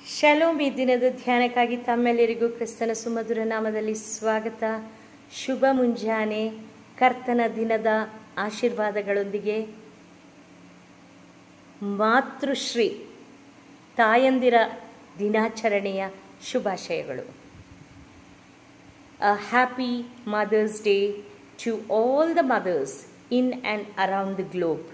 Shalom ಈ ದಿನದ ಧ್ಯಾನಕ್ಕಾಗಿ ತಮ್ಮೆಲ್ಲರಿಗೂ ಕ್ರಿಸ್ತನ ಸುಮಧುರ ನಾಮದಲ್ಲಿ ಸ್ವಾಗತ ಶುಭ ಮುಂಜಾನೆ ಕರ್ತನ ದಿನದ ಆಶೀರ್ವಾದಗಳೊಂದಿಗೆ ಮಾತೃಶ್ರೀ ತಾಯಂದಿರ ದಿನಾಚರಣೆಯ ಶುಭಾಶಯಗಳು a happy Mother's Day to all the mothers in and around the globe.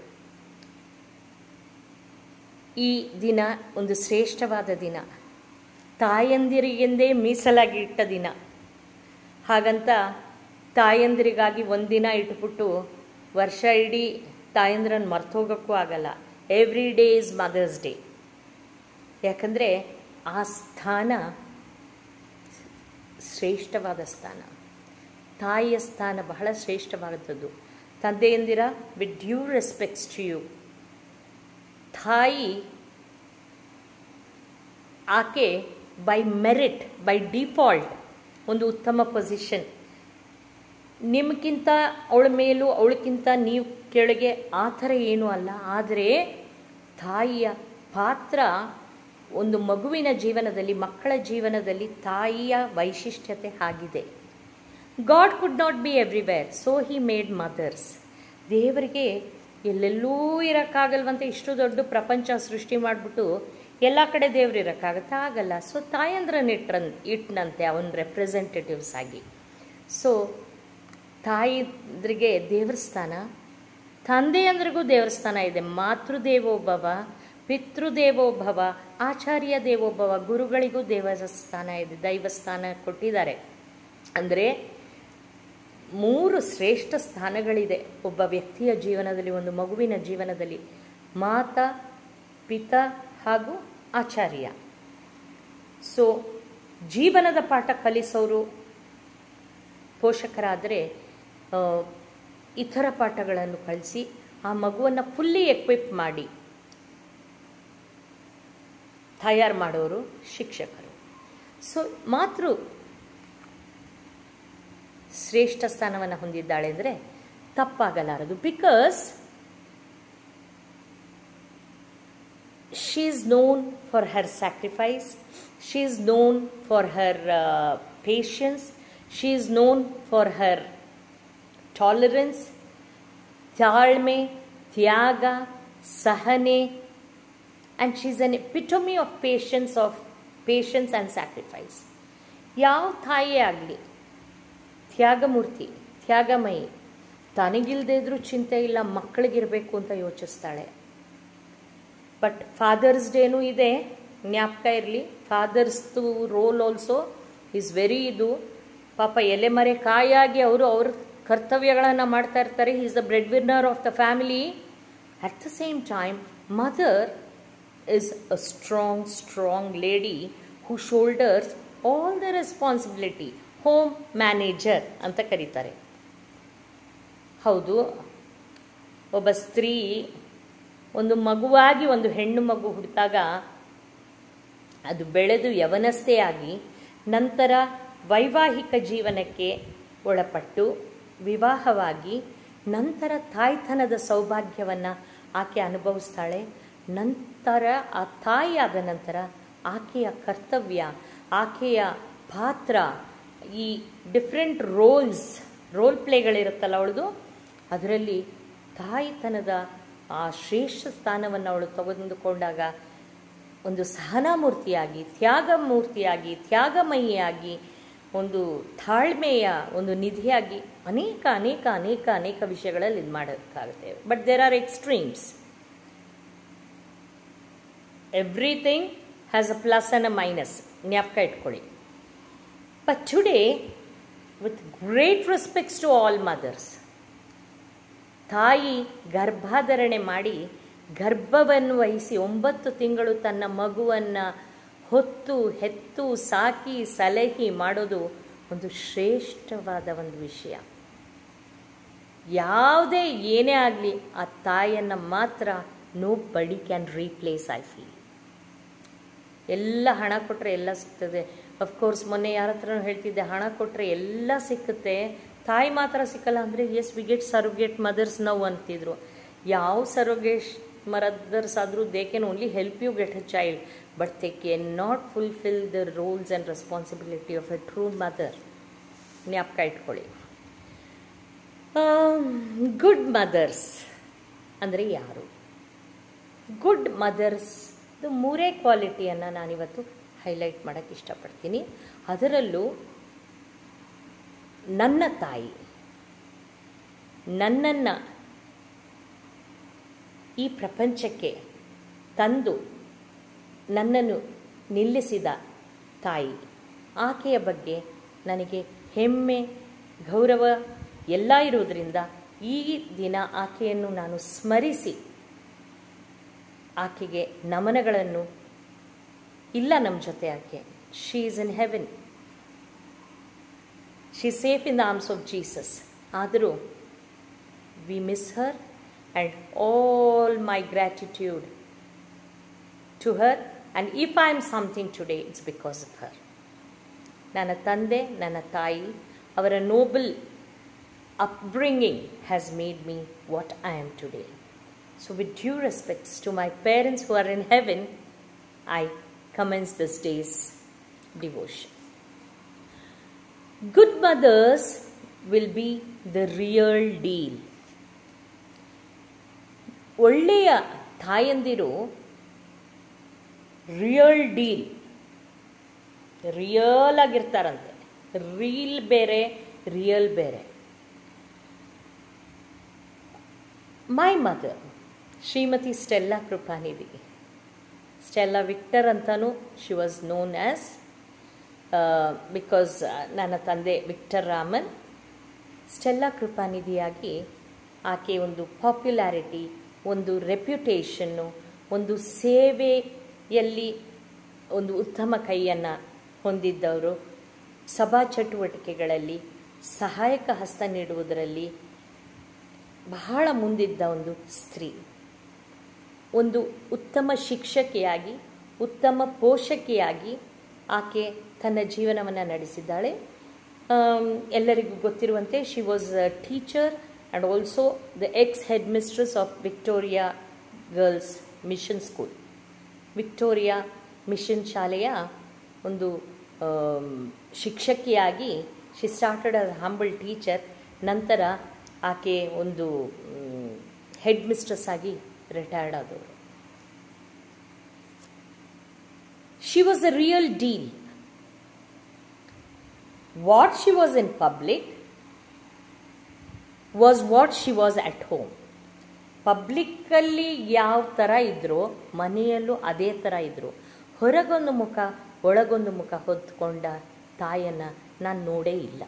ಈ ದಿನ ಒಂದು ಶ್ರೇಷ್ಠವಾದ ದಿನ ತಾಯಂದಿರಿಗೆಂದೇ ಮೀಸಲಾಗಿ ಇಟ್ಟ ದಿನ ಹಾಗಂತ ತಾಯಂದಿರಿಗಾಗಿ ಒಂದಿನ ಇಟ್ಬಿಟ್ಟು ವರ್ಷ ಇಡೀ ತಾಯಂದಿರನ್ನು ಮರ್ತೋಗೋಕ್ಕೂ ಆಗಲ್ಲ every day is mother's day ಯಾಕಂದರೆ ಆ ಸ್ಥಾನ ಶ್ರೇಷ್ಠವಾದ ಸ್ಥಾನ ತಾಯಿಯ ಸ್ಥಾನ ಬಹಳ ಶ್ರೇಷ್ಠವಾದದ್ದು ತಂದೆಯಂದಿರ with due respects to you ತಾಯಿ ಆಕೆ ಬೈ ಮೆರಿಟ್ ಬೈ ಡಿಫಾಲ್ಟ್ ಒಂದು ಉತ್ತಮ ಪೊಸಿಷನ್ ನಿಮಗಿಂತ ಅವಳ ಮೇಲೂ ಅವಳಕ್ಕಿಂತ ನೀವು ಕೆಳಗೆ ಆ ಥರ ಏನೂ ಅಲ್ಲ ಆದರೆ ತಾಯಿಯ ಪಾತ್ರ ಒಂದು ಮಗುವಿನ ಜೀವನದಲ್ಲಿ ಮಕ್ಕಳ ಜೀವನದಲ್ಲಿ ತಾಯಿಯ ವೈಶಿಷ್ಟ್ಯತೆ ಆಗಿದೆ God could not be everywhere so he made mothers ದೇವರಿಗೆ ಎಲ್ಲೆಲ್ಲೂ ಇರೋಕ್ಕಾಗಲ್ವಂತೆ ಇಷ್ಟು ದೊಡ್ಡ ಪ್ರಪಂಚ ಸೃಷ್ಟಿ ಮಾಡಿಬಿಟ್ಟು ಎಲ್ಲ ಕಡೆ ದೇವ್ರು ಇರೋಕ್ಕಾಗತ್ತಾ ಆಗಲ್ಲ ಸೊ ತಾಯಂದ್ರನ್ನ ಇಟ್ರನ್ ಇಟ್ಟನಂತೆ ಅವನ ರೆಪ್ರೆಸೆಂಟೇಟಿವ್ಸ್ ಆಗಿ ಸೊ ತಾಯಿದ್ರಿಗೆ ದೇವ್ರ ಸ್ಥಾನ ತಂದೆಯಂದ್ರಿಗೂ ದೇವ್ರ ಸ್ಥಾನ ಇದೆ ಮಾತೃದೇವೋಭವ ಪಿತೃದೇವೋಭವ ಆಚಾರ್ಯ ದೇವೋಭವ ಗುರುಗಳಿಗೂ ದೇವಸ್ಥಾನ ಇದೆ ದೈವಸ್ಥಾನ ಕೊಟ್ಟಿದ್ದಾರೆ ಅಂದರೆ ಮೂರು ಶ್ರೇಷ್ಠ ಸ್ಥಾನಗಳಿದೆ ಒಬ್ಬ ವ್ಯಕ್ತಿಯ ಜೀವನದಲ್ಲಿ ಒಂದು ಮಗುವಿನ ಜೀವನದಲ್ಲಿ ಮಾತಾ ಪಿತ ಹಾಗೂ ಆಚಾರ್ಯ ಸೊ ಜೀವನದ ಪಾಠ ಕಲಿಸೋರು ಪೋಷಕರಾದರೆ ಇತರ ಪಾಠಗಳನ್ನು ಕಲಿಸಿ ಆ ಮಗುವನ್ನು ಫುಲ್ಲಿ ಎಕ್ವಿಪ್ ಮಾಡಿ ತಯಾರು ಮಾಡೋರು ಶಿಕ್ಷಕರು ಸೊ ಮಾತೃ ಶ್ರೇಷ್ಠ ಸ್ಥಾನವನ್ನು ಹೊಂದಿದ್ದಾಳೆ ಅಂದರೆ ತಪ್ಪಾಗಲಾರದು because she is known for her sacrifice she is known for her patience she is known for her tolerance ತಾಳ್ಮೆ ತ್ಯಾಗ ಸಹನೆ and she is an epitome of patience of patience and sacrifice ಯಾವ ತಾಯಿಯೇ ಆಗಲಿ ತ್ಯಾಗಮೂರ್ತಿ ತ್ಯಾಗಮಯಿ ತನಗಿಲ್ಲದೆ ಇದ್ರೂ ಚಿಂತೆ ಇಲ್ಲ ಮಕ್ಕಳಿಗಿರಬೇಕು ಅಂತ ಯೋಚಿಸ್ತಾಳೆ ಬಟ್ ಫಾದರ್ಸ್ ಡೇನೂ ಇದೆ ಜ್ಞಾಪಕ ಇರಲಿ ಫಾದರ್ಸ್ದು ರೋಲ್ ಆಲ್ಸೋ ಈಸ್ ವೆರಿ ಇದು ಪಾಪ ಎಲೆ ಮರೆ ಕಾಯಾಗಿ ಅವರು ಅವ್ರ ಕರ್ತವ್ಯಗಳನ್ನು ಮಾಡ್ತಾ ಇರ್ತಾರೆ is the bread winner of the family at the same time mother is a strong, strong lady who shoulders all the responsibility. Home manager ಅಂತ ಕರೀತಾರೆ ಹೌದು ಒಬ್ಬ ಸ್ತ್ರೀ ಒಂದು ಮಗುವಾಗಿ ಒಂದು ಹೆಣ್ಣು ಮಗು ಹುಟ್ಟಿದಾಗ ಅದು ಬೆಳೆದು ಯವನಸ್ಥೆ ಆಗಿ ನಂತರ ವೈವಾಹಿಕ ಜೀವನಕ್ಕೆ ಒಳಪಟ್ಟು ವಿವಾಹವಾಗಿ ನಂತರ ತಾಯ್ತನದ ಸೌಭಾಗ್ಯವನ್ನು ಆಕೆ ಅನುಭವಿಸ್ತಾಳೆ ನಂತರ ಆ ತಾಯಿಯಾದ ನಂತರ ಆಕೆಯ ಕರ್ತವ್ಯ ಆಕೆಯ ಪಾತ್ರ ಈ ಡಿಫ್ರೆಂಟ್ ರೋಲ್ಸ್ ರೋಲ್ ಪ್ಲೇಗಳಿರುತ್ತಲ್ಲ ಅವಳದು ಅದರಲ್ಲಿ ತಾಯಿತನದ ಆ ಶ್ರೇಷ್ಠ ಸ್ಥಾನವನ್ನು ಅವಳು ತೆಗೆದುಕೊಂಡಾಗ ಒಂದು ಸಹನಾಮೂರ್ತಿಯಾಗಿ ತ್ಯಾಗಮೂರ್ತಿಯಾಗಿ ತ್ಯಾಗಮಯಿಯಾಗಿ ಒಂದು ತಾಳ್ಮೆಯ ಒಂದು ನಿಧಿಯಾಗಿ ಅನೇಕ ಅನೇಕ ಅನೇಕ ಅನೇಕ ವಿಷಯಗಳಲ್ಲಿ ಇದು ಮಾಡೋಕ್ಕಾಗುತ್ತೆ but there are extremes everything has a plus and a minus ಜ್ಞಾಪಕ ಇಟ್ಕೊಳ್ಳಿ but today with great respects to all mothers ತಾಯಿ ಗರ್ಭಾಧರಣೆ ಮಾಡಿ ಗರ್ಭವನ್ನು ವಹಿಸಿ ಒಂಬತ್ತು ತಿಂಗಳು ತನ್ನ ಮಗುವನ್ನು ಹೊತ್ತು ಹೆತ್ತು ಸಾಕಿ ಸಲಹಿ ಮಾಡೋದು ಒಂದು ಶ್ರೇಷ್ಠವಾದ ಒಂದು ವಿಷಯ ಯಾವುದೇ ಏನೇ ಆಗಲಿ ಆ ತಾಯಿಯನ್ನು ಮಾತ್ರ ನೋ ಬಡಿ ಕ್ಯಾನ್ ರೀಪ್ಲೇಸ್ ಐ ಫೀಲ್ ಎಲ್ಲ ಹಣ ಕೊಟ್ಟರೆ ಎಲ್ಲ ಸಿಗ್ತದೆ ಅಫ್ಕೋರ್ಸ್ ಮೊನ್ನೆ ಯಾರ ಹತ್ರ ಹೇಳ್ತಿದ್ದೆ ಹಣ ಕೊಟ್ಟರೆ ಎಲ್ಲ ಸಿಕ್ಕುತ್ತೆ ತಾಯಿ ಮಾತ್ರ ಸಿಕ್ಕಲ್ಲ ಅಂದರೆ as we get surrogate mothers now ಅಂತಿದ್ರು ಯಾವ ಸರೋಗೇಶ್ mothers ಆದರೂ they can only help you get a child but they can not fulfil the roles and responsibility of a true mother ಜ್ಞಾಪಕ ಇಟ್ಕೊಳ್ಳಿ ಗುಡ್ ಮದರ್ಸ್ ಅಂದರೆ ಯಾರು good mother's ಮೂರೇ ಕ್ವಾಲಿಟಿಯನ್ನು ನಾನಿವತ್ತು highlight ಮಾಡೋಕ್ಕೆ ಇಷ್ಟಪಡ್ತೀನಿ ಅದರಲ್ಲೂ ನನ್ನ ತಾಯಿ ನನ್ನನ್ನು ಈ ಪ್ರಪಂಚಕ್ಕೆ ತಂದು ನನ್ನನ್ನು ನಿಲ್ಲಿಸಿದ ತಾಯಿ ಆಕೆಯ ಬಗ್ಗೆ ನನಗೆ ಹೆಮ್ಮೆ ಗೌರವ ಎಲ್ಲ ಇರೋದರಿಂದ ಈ ದಿನ ಆಕೆಯನ್ನು ನಾನು ಸ್ಮರಿಸಿ ಆಕೆಗೆ ನಮನಗಳನ್ನು ಇಲ್ಲ ನಮ್ಮ ಜೊತೆ ಆಕೆ she is in heaven she safe in the arms of Jesus ಆದರೂ we miss her and all my gratitude to her and if I am something today it's because of her ನನ್ನ ತಂದೆ ನನ್ನ ತಾಯಿ ಅವರ noble upbringing has made me what I am today so with due respects to my parents who are in heaven I commence this day's devotion. Good mothers will be the real deal. ಒಳ್ಳೆಯ ತಾಯಂದಿರು real deal real ಆಗಿರ್ತಾರಂತೆ reel ಬೇರೆ real ಬೇರೆ my mother Shrimati Stella Kripanidhi Stella Victor ಅಂತಲೂ she was known as because ನನ್ನ ತಂದೆ Victor Raman Stella ಕೃಪಾನಿಧಿಯಾಗಿ ಆಕೆ ಒಂದು ಪಾಪ್ಯುಲಾರಿಟಿ ಒಂದು ರೆಪ್ಯುಟೇಷನ್ನು ಒಂದು ಸೇವೆಯಲ್ಲಿ ಒಂದು ಉತ್ತಮ ಕೈಯನ್ನು ಹೊಂದಿದ್ದವರು ಸಭಾ ಚಟುವಟಿಕೆಗಳಲ್ಲಿ ಸಹಾಯಕ ಹಸ್ತ ನೀಡುವುದರಲ್ಲಿ ಬಹಳ ಮುಂದಿದ್ದ ಒಂದು ಸ್ತ್ರೀ ಒಂದು ಉತ್ತಮ ಶಿಕ್ಷಕಿಯಾಗಿ ಉತ್ತಮ ಪೋಷಕಿಯಾಗಿ ಆಕೆ ತನ್ನ ಜೀವನವನ್ನು ನಡೆಸಿದ್ದಾಳೆ ಎಲ್ಲರಿಗೂ ಗೊತ್ತಿರುವಂತೆ she was a teacher and also the ex head mistress of Victoria girls mission school Victoria mission ಶಾಲೆಯ ಒಂದು ಶಿಕ್ಷಕಿಯಾಗಿ she started a humble teacher ನಂತರ ಆಕೆ ಒಂದು ಹೆಡ್ ಮಿಸ್ಟ್ರೆಸ್ ಆಗಿ ರಿಟೈರ್ಡ್ ಆದವರು she was a real deal what she was in public was what she was at home ಪಬ್ಲಿಕ್ಕಲ್ಲಿ ಯಾವ ಥರ ಇದ್ರೋ ಮನೆಯಲ್ಲೂ ಅದೇ ಥರ ಇದ್ದರು ಹೊರಗೊಂದು ಮುಖ ಒಳಗೊಂದು ಮುಖ ಹೊತ್ಕೊಂಡ ತಾಯನ್ನು ನಾನು ನೋಡೇ ಇಲ್ಲ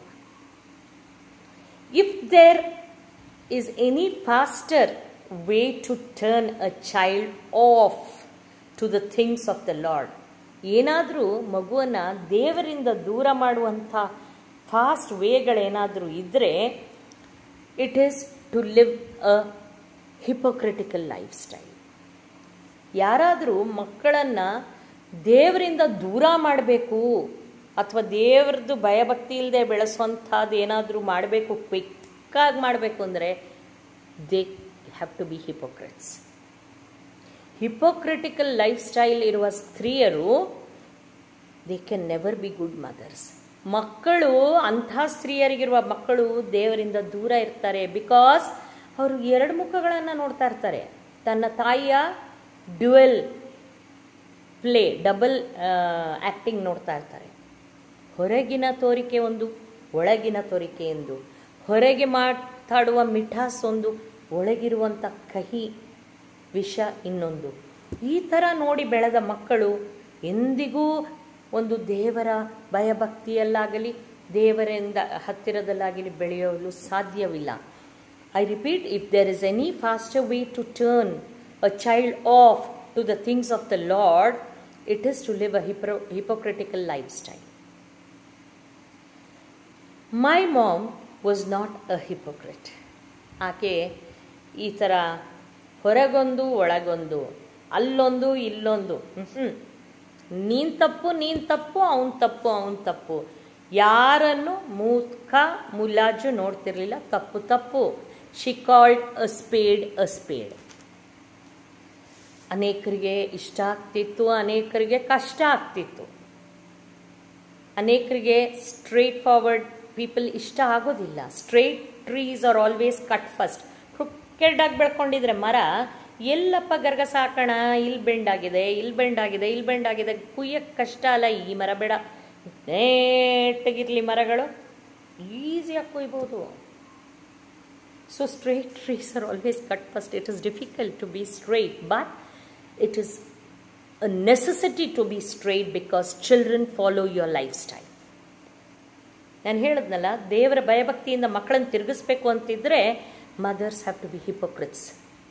if there is any faster way to turn a child off to the things of the lord ಏನಾದರೂ ಮಗುವನ್ನು ದೇವರಿಂದ ದೂರ ಮಾಡುವಂಥ ಫಾಸ್ಟ್ ವೇಗಳೇನಾದರೂ ಇದ್ದರೆ it is to live a hypocritical life style ಯಾರಾದರೂ ಮಕ್ಕಳನ್ನು ದೇವರಿಂದ ದೂರ ಮಾಡಬೇಕು ಅಥವಾ ದೇವ್ರದ್ದು ಭಯಭಕ್ತಿ ಇಲ್ಲದೆ ಬೆಳೆಸುವಂಥದ್ದು ಏನಾದರೂ ಮಾಡಬೇಕು ಕ್ವಿಕ್ಕಾಗಿ ಮಾಡಬೇಕು ಅಂದರೆ they have to be hypocrites hypocritical life style ಇರುವ ಸ್ತ್ರೀಯರು they can never be good mothers ಮಕ್ಕಳು ಅಂಥ ಸ್ತ್ರೀಯರಿಗಿರುವ ಮಕ್ಕಳು ದೇವರಿಂದ ದೂರ ಇರ್ತಾರೆ ಬಿಕಾಸ್ ಅವರು ಎರಡು ಮುಖಗಳನ್ನು ನೋಡ್ತಾ ಇರ್ತಾರೆ ತನ್ನ ತಾಯಿಯ ಡ್ಯುವೆಲ್ ಪ್ಲೇ ಡಬಲ್ ಆ್ಯಕ್ಟಿಂಗ್ ನೋಡ್ತಾ ಇರ್ತಾರೆ ಹೊರಗಿನ ತೋರಿಕೆ ಒಂದು ಒಳಗಿನ ತೋರಿಕೆ ಎಂದು ಹೊರಗೆ ಮಾತಾಡುವ ಮಿಠಾಸ್ ಒಂದು ಒಳಗಿರುವಂಥ ಕಹಿ ವಿಷ ಇನ್ನೊಂದು ಈ ಥರ ನೋಡಿ ಬೆಳೆದ ಮಕ್ಕಳು ಎಂದಿಗೂ ಒಂದು ದೇವರ ಭಯಭಕ್ತಿಯಲ್ಲಾಗಲಿ ದೇವರಿಂದ ಹತ್ತಿರದಲ್ಲಾಗಲಿ ಬೆಳೆಯಲು ಸಾಧ್ಯವಿಲ್ಲ I repeat if there is any faster way to turn a child off to the things of the lord it is to live a hypo hypocritical life style my mom was not a hypocrite ಆಕೆ ಈ ಥರ ಹೊರಗೊಂದು ಒಳಗೊಂದು ಅಲ್ಲೊಂದು ಇಲ್ಲೊಂದು ಹ್ಞೂ ನೀನು ತಪ್ಪು ನೀನು ತಪ್ಪು ಅವನು ತಪ್ಪು ಅವನು ತಪ್ಪು ಯಾರನ್ನು ಮೂಕ ಮುಲಾಜು ನೋಡ್ತಿರ್ಲಿಲ್ಲ ತಪ್ಪು ತಪ್ಪು she called a spade a spade ಅನೇಕರಿಗೆ ಇಷ್ಟ ಆಗ್ತಿತ್ತು ಅನೇಕರಿಗೆ ಕಷ್ಟ ಆಗ್ತಿತ್ತು ಅನೇಕರಿಗೆ ಸ್ಟ್ರೇಟ್ ಫಾರ್ವರ್ಡ್ ಪೀಪಲ್ ಇಷ್ಟ ಆಗೋದಿಲ್ಲ straight trees are always cut first ಕ್ರಿಕೆಟಾಗಿ ಬೆಳ್ಕೊಂಡಿದ್ರೆ ಮರ ಎಲ್ಲಪ್ಪ ಗರ್ಗಸ ಹಾಕೋಣ ಇಲ್ಲಿ ಬೆಂಡ್ ಆಗಿದೆ ಇಲ್ಲಿ ಬೆಂಡ್ ಆಗಿದೆ ಇಲ್ಲಿ ಬೆಂಡ್ ಆಗಿದೆ ಕುಯ್ಯಕ್ಕೆ ಕಷ್ಟ ಅಲ್ಲ ಈ ಮರ ಬೇಡ ನೇಟಾಗಿರಲಿ ಮರಗಳು ಈಸಿಯಾಗಿ ಕುಯ್ಬೋದು so straight trees are always cut first it is difficult to be straight but it is a necessity to be straight because children follow your lifestyle. ನಾನು ಹೇಳಿದ್ನಲ್ಲ ದೇವರ ಭಯಭಕ್ತಿಯಿಂದ ಮಕ್ಕಳನ್ನು ತಿರುಗಿಸ್ಬೇಕು ಅಂತಿದ್ರೆ mothers have to be hypocrites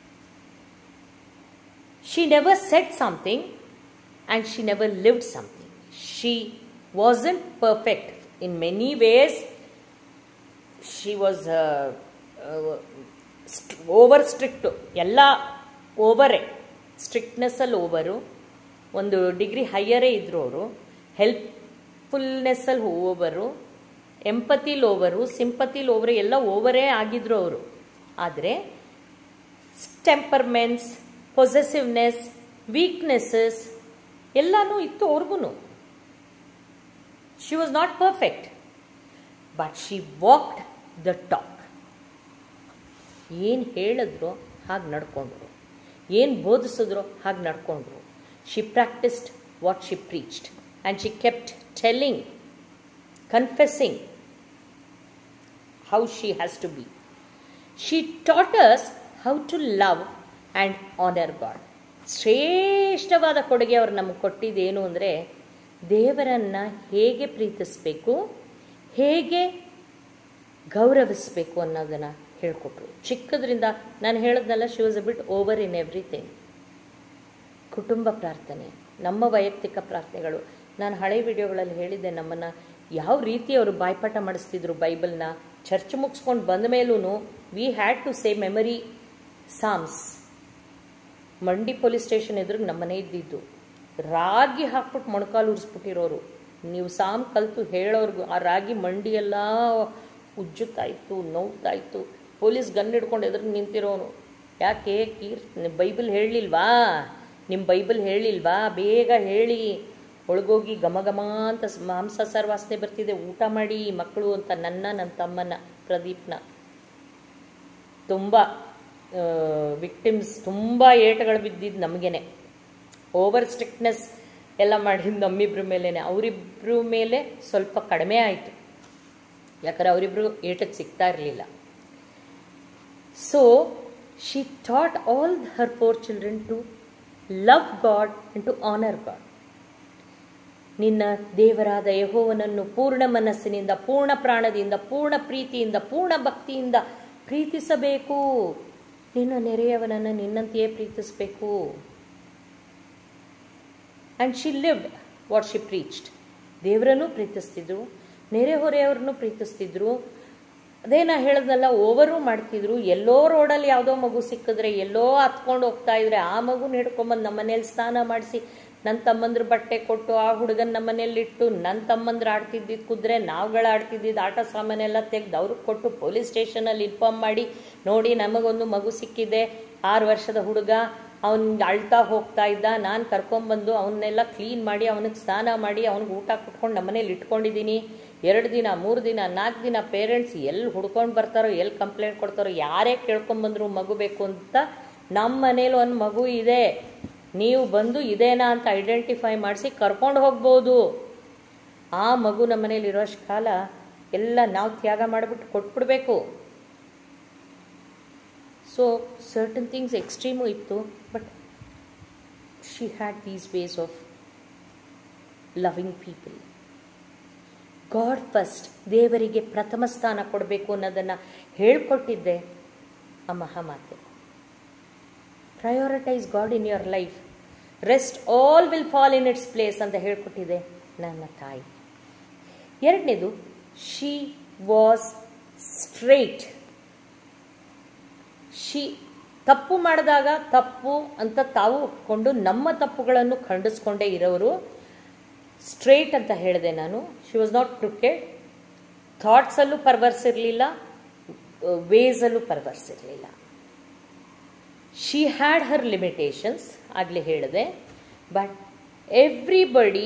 she never set something and she never lived something she wasn't perfect in many ways she was over strict ಎಲ್ಲ ಓವರೇ ಸ್ಟ್ರಿಕ್ಟ್ನೆಸ್ಸಲ್ಲಿ over ಒಂದು ಡಿಗ್ರಿ ಹೈಯರೇ ಇದ್ದರು ಅವರು ಹೆಲ್ಪ್ಫುಲ್ನೆಸ್ಸಲ್ಲಿ ಓವರು ಎಂಪತಿಲಿ ಓವರು ಸಿಂಪತಿಲಿ ಓವರು ಎಲ್ಲ ಓವರೇ ಆಗಿದ್ರು ಅವರು ಆದರೆ ಟೆಂಪರ್ಮೆಂಟ್ಸ್ ಪೊಸೆಸಿವ್ನೆಸ್ ವೀಕ್ನೆಸ್ಸಸ್ ಎಲ್ಲನೂ ಇತ್ತು ಅವ್ರಿಗೂ she was not perfect but she walked the talk ಏನು ಹೇಳಿದ್ರು ಹಾಗೆ ನಡ್ಕೊಂಡ್ರು ಏನು ಬೋಧಿಸಿದ್ರು ಹಾಗೆ ನಡ್ಕೊಂಡ್ರು she practised what she preached and she kept telling confessing how she has to be she taught us how to love and honour God ಶ್ರೇಷ್ಠವಾದ ಕೊಡುಗೆ ಅವರು ನಮಗೆ ಕೊಟ್ಟಿದ್ದೇನು ಅಂದರೆ ದೇವರನ್ನು ಹೇಗೆ ಪ್ರೀತಿಸಬೇಕು ಹೇಗೆ ಗೌರವಿಸಬೇಕು ಅನ್ನೋದನ್ನು ಹೇಳಿಕೊಟ್ರು ಚಿಕ್ಕದ್ರಿಂದ ನಾನು ಹೇಳಿದ್ನಲ್ಲ she was a bit over in everything ಕುಟುಂಬ ಪ್ರಾರ್ಥನೆ ನಮ್ಮ ವೈಯಕ್ತಿಕ ಪ್ರಾರ್ಥನೆಗಳು ನಾನು ಹಳೆ ವಿಡಿಯೋಗಳಲ್ಲಿ ಹೇಳಿದ್ದೆ ನಮ್ಮನ್ನು ಯಾವ ರೀತಿ ಅವರು ಬಾಯ್ಪಾಠ ಮಾಡಿಸ್ತಿದ್ರು ಬೈಬಲ್ನ ಚರ್ಚ್ ಮುಗಿಸ್ಕೊಂಡು ಬಂದ ಮೇಲೂ we had to say memory psalms Mandi police station ಎದುರಿಗೆ ನಮ್ಮನೆ ಇದ್ದಿದ್ದು ರಾಗಿ ಹಾಕ್ಬಿಟ್ಟು ಮೊಣಕಾಲು ಉರಿಸ್ಬಿಟ್ಟಿರೋರು ನೀವು ಸಾಮ್ ಕಲ್ತು ಹೇಳೋರ್ಗು ಆ ರಾಗಿ ಮಂಡಿ ಎಲ್ಲ ಉಜ್ಜುತ್ತಾ ಇತ್ತು ನೋವ್ತಾ ಇತ್ತು ಪೊಲೀಸ್ ಗನ್ ಹಿಡ್ಕೊಂಡು ಎದುರು ನಿಂತಿರೋನು ಯಾಕೆ ಕೀರ್ ಬೈಬಲ್ ಹೇಳಲಿಲ್ವಾ ನಿಮ್ಮ ಬೈಬಲ್ ಹೇಳಿಲ್ವಾ ಬೇಗ ಹೇಳಿ ಒಳಗೋಗಿ ಘಮ ಘಮ ಅಂತ ಮಾಂಸ ಸರ್ವಾಸನೆ ಬರ್ತಿದೆ ಊಟ ಮಾಡಿ ಮಕ್ಕಳು ಅಂತ ನನ್ನ ನನ್ನ ತಮ್ಮನ ಪ್ರದೀಪ್ನ ತುಂಬ ವಿಕ್ಟಿಮ್ಸ್ ತುಂಬ ಏಟಗಳು ಬಿದ್ದಿದ್ದು ನಮಗೇನೆ ಓವರ್ ಸ್ಟ್ರಿಕ್ಟ್ನೆಸ್ ಎಲ್ಲ ಮಾಡಿದ್ದು ನಮ್ಮಿಬ್ರ ಮೇಲೇ ಅವರಿಬ್ಬರ ಮೇಲೆ ಸ್ವಲ್ಪ ಕಡಿಮೆ ಆಯಿತು ಯಾಕಂದ್ರೆ ಅವರಿಬ್ಬರು ಏಟಕ್ಕೆ ಸಿಗ್ತಾ ಇರಲಿಲ್ಲ so she taught all her four children to love God and to honour God ನಿನ್ನ ದೇವರಾದ ಯಹೋವನನ್ನು ಪೂರ್ಣ ಮನಸ್ಸಿನಿಂದ ಪೂರ್ಣ ಪ್ರಾಣದಿಂದ ಪೂರ್ಣ ಪ್ರೀತಿಯಿಂದ ಪೂರ್ಣ ಭಕ್ತಿಯಿಂದ ಪ್ರೀತಿಸಬೇಕು ನಿನ್ನ ನೆರೆಯವನನ್ನು ನಿನ್ನಂತೆಯೇ ಪ್ರೀತಿಸಬೇಕು and she lived what she preached ದೇವರನ್ನು ಪ್ರೀತಿಸ್ತಿದ್ರು ನೆರೆಹೊರೆಯವ್ರನ್ನೂ ಪ್ರೀತಿಸ್ತಿದ್ರು ಅದೇ ನಾ ಹೇಳ್ದಲ್ಲ ಓವರು ಮಾಡ್ತಿದ್ರು ಎಲ್ಲೋ ರೋಡಲ್ಲಿ ಯಾವುದೋ ಮಗು ಸಿಕ್ಕಿದ್ರೆ ಎಲ್ಲೋ ಹತ್ಕೊಂಡು ಹೋಗ್ತಾ ಇದ್ರೆ ಆ ಮಗುನ ಹಿಡ್ಕೊಂಬಂದು ನಮ್ಮ ಮನೇಲಿ ಸ್ನಾನ ಮಾಡಿಸಿ ನನ್ನ ತಮ್ಮಂದ್ರ ಬಟ್ಟೆ ಕೊಟ್ಟು ಆ ಹುಡುಗನ ನಮ್ಮ ಮನೇಲಿಟ್ಟು ನನ್ನ ತಮ್ಮಂದ್ರ ಆಡ್ತಿದ್ದಿದ್ದು ಕುದ್ರೆ ನಾವುಗಳು ಆಡ್ತಿದ್ದಿದ್ದು ಆಟ ಸಾಮಾನೆಲ್ಲ ತೆಗೆದು ಅವ್ರಿಗೆ ಕೊಟ್ಟು ಪೊಲೀಸ್ ಸ್ಟೇಷನಲ್ಲಿ ಇನ್ಫಾರ್ಮ್ ಮಾಡಿ ನೋಡಿ ನಮಗೊಂದು ಮಗು ಸಿಕ್ಕಿದೆ ಆರು ವರ್ಷದ ಹುಡುಗ ಅವ್ನಿಗೆ ಅಳ್ತಾ ಹೋಗ್ತಾ ಇದ್ದ ನಾನು ಕರ್ಕೊಂಬಂದು ಅವನ್ನೆಲ್ಲ ಕ್ಲೀನ್ ಮಾಡಿ ಅವನಿಗೆ ಸ್ನಾನ ಮಾಡಿ ಅವ್ನಿಗೆ ಊಟ ಕೊಟ್ಕೊಂಡು ನಮ್ಮನೇಲಿ ಇಟ್ಕೊಂಡಿದ್ದೀನಿ ಎರಡು ದಿನ ಮೂರು ದಿನ ನಾಲ್ಕು ದಿನ ಪೇರೆಂಟ್ಸ್ ಎಲ್ಲಿ ಹುಡ್ಕೊಂಡು ಬರ್ತಾರೋ ಎಲ್ಲಿ ಕಂಪ್ಲೇಂಟ್ ಕೊಡ್ತಾರೋ ಯಾರೇ ಕೇಳ್ಕೊಂಬಂದ್ರು ಮಗು ಬೇಕು ಅಂತ ನಮ್ಮ ಮನೇಲಿ ಒಂದು ಮಗು ಇದೆ ನೀವು ಬಂದು ಇದೇನಾ ಅಂತ ಐಡೆಂಟಿಫೈ ಮಾಡಿಸಿ ಕರ್ಕೊಂಡು ಹೋಗ್ಬೋದು ಆ ಮಗು ನಮ್ಮ ಮನೇಲಿ ಇರೋಷ್ಟು ಕಾಲ ಎಲ್ಲ ನಾವು ತ್ಯಾಗ ಮಾಡಿಬಿಟ್ಟು ಕೊಟ್ಬಿಡ್ಬೇಕು ಸೊ ಸರ್ಟನ್ ಥಿಂಗ್ಸ್ ಎಕ್ಸ್ಟ್ರೀಮು ಇತ್ತು but she had these ways of loving people God first ದೇವರಿಗೆ ಪ್ರಥಮ ಸ್ಥಾನ ಕೊಡಬೇಕು ಅನ್ನೋದನ್ನು ಹೇಳ್ಕೊಟ್ಟಿದ್ದೆ ಆ ಮಹಾಮಾತೆ prioritise God in your life rest all will fall in its place ಅಂತ ಹೇಳ್ಕೊಟ್ಟಿದೆ ನನ್ನ ತಾಯಿ ಎರಡನೇದು ಶಿ ವಾಸ್ ಸ್ಟ್ರೇಟ್ ಶಿ ತಪ್ಪು ಮಾಡಿದಾಗ ತಪ್ಪು ಅಂತ ತಾವು ಒಪ್ಕೊಂಡು ನಮ್ಮ ತಪ್ಪುಗಳನ್ನು ಖಂಡಿಸ್ಕೊಂಡೇ ಇರೋರು ಸ್ಟ್ರೇಟ್ ಅಂತ ಹೇಳಿದೆ ನಾನು ಶಿ ವಾಸ್ ನಾಟ್ ಕ್ರಿಕೆಟ್ ಥಾಟ್ಸಲ್ಲೂ ಪರ್ವರ್ಸ್ ಇರಲಿಲ್ಲ ವೇಸಲ್ಲೂ ಪರ್ವರ್ಸ್ ಇರಲಿಲ್ಲ ಶಿ ಹ್ಯಾಡ್ ಹರ್ ಲಿಮಿಟೇಷನ್ಸ್ ಆಗಲೇ ಹೇಳಿದೆ but everybody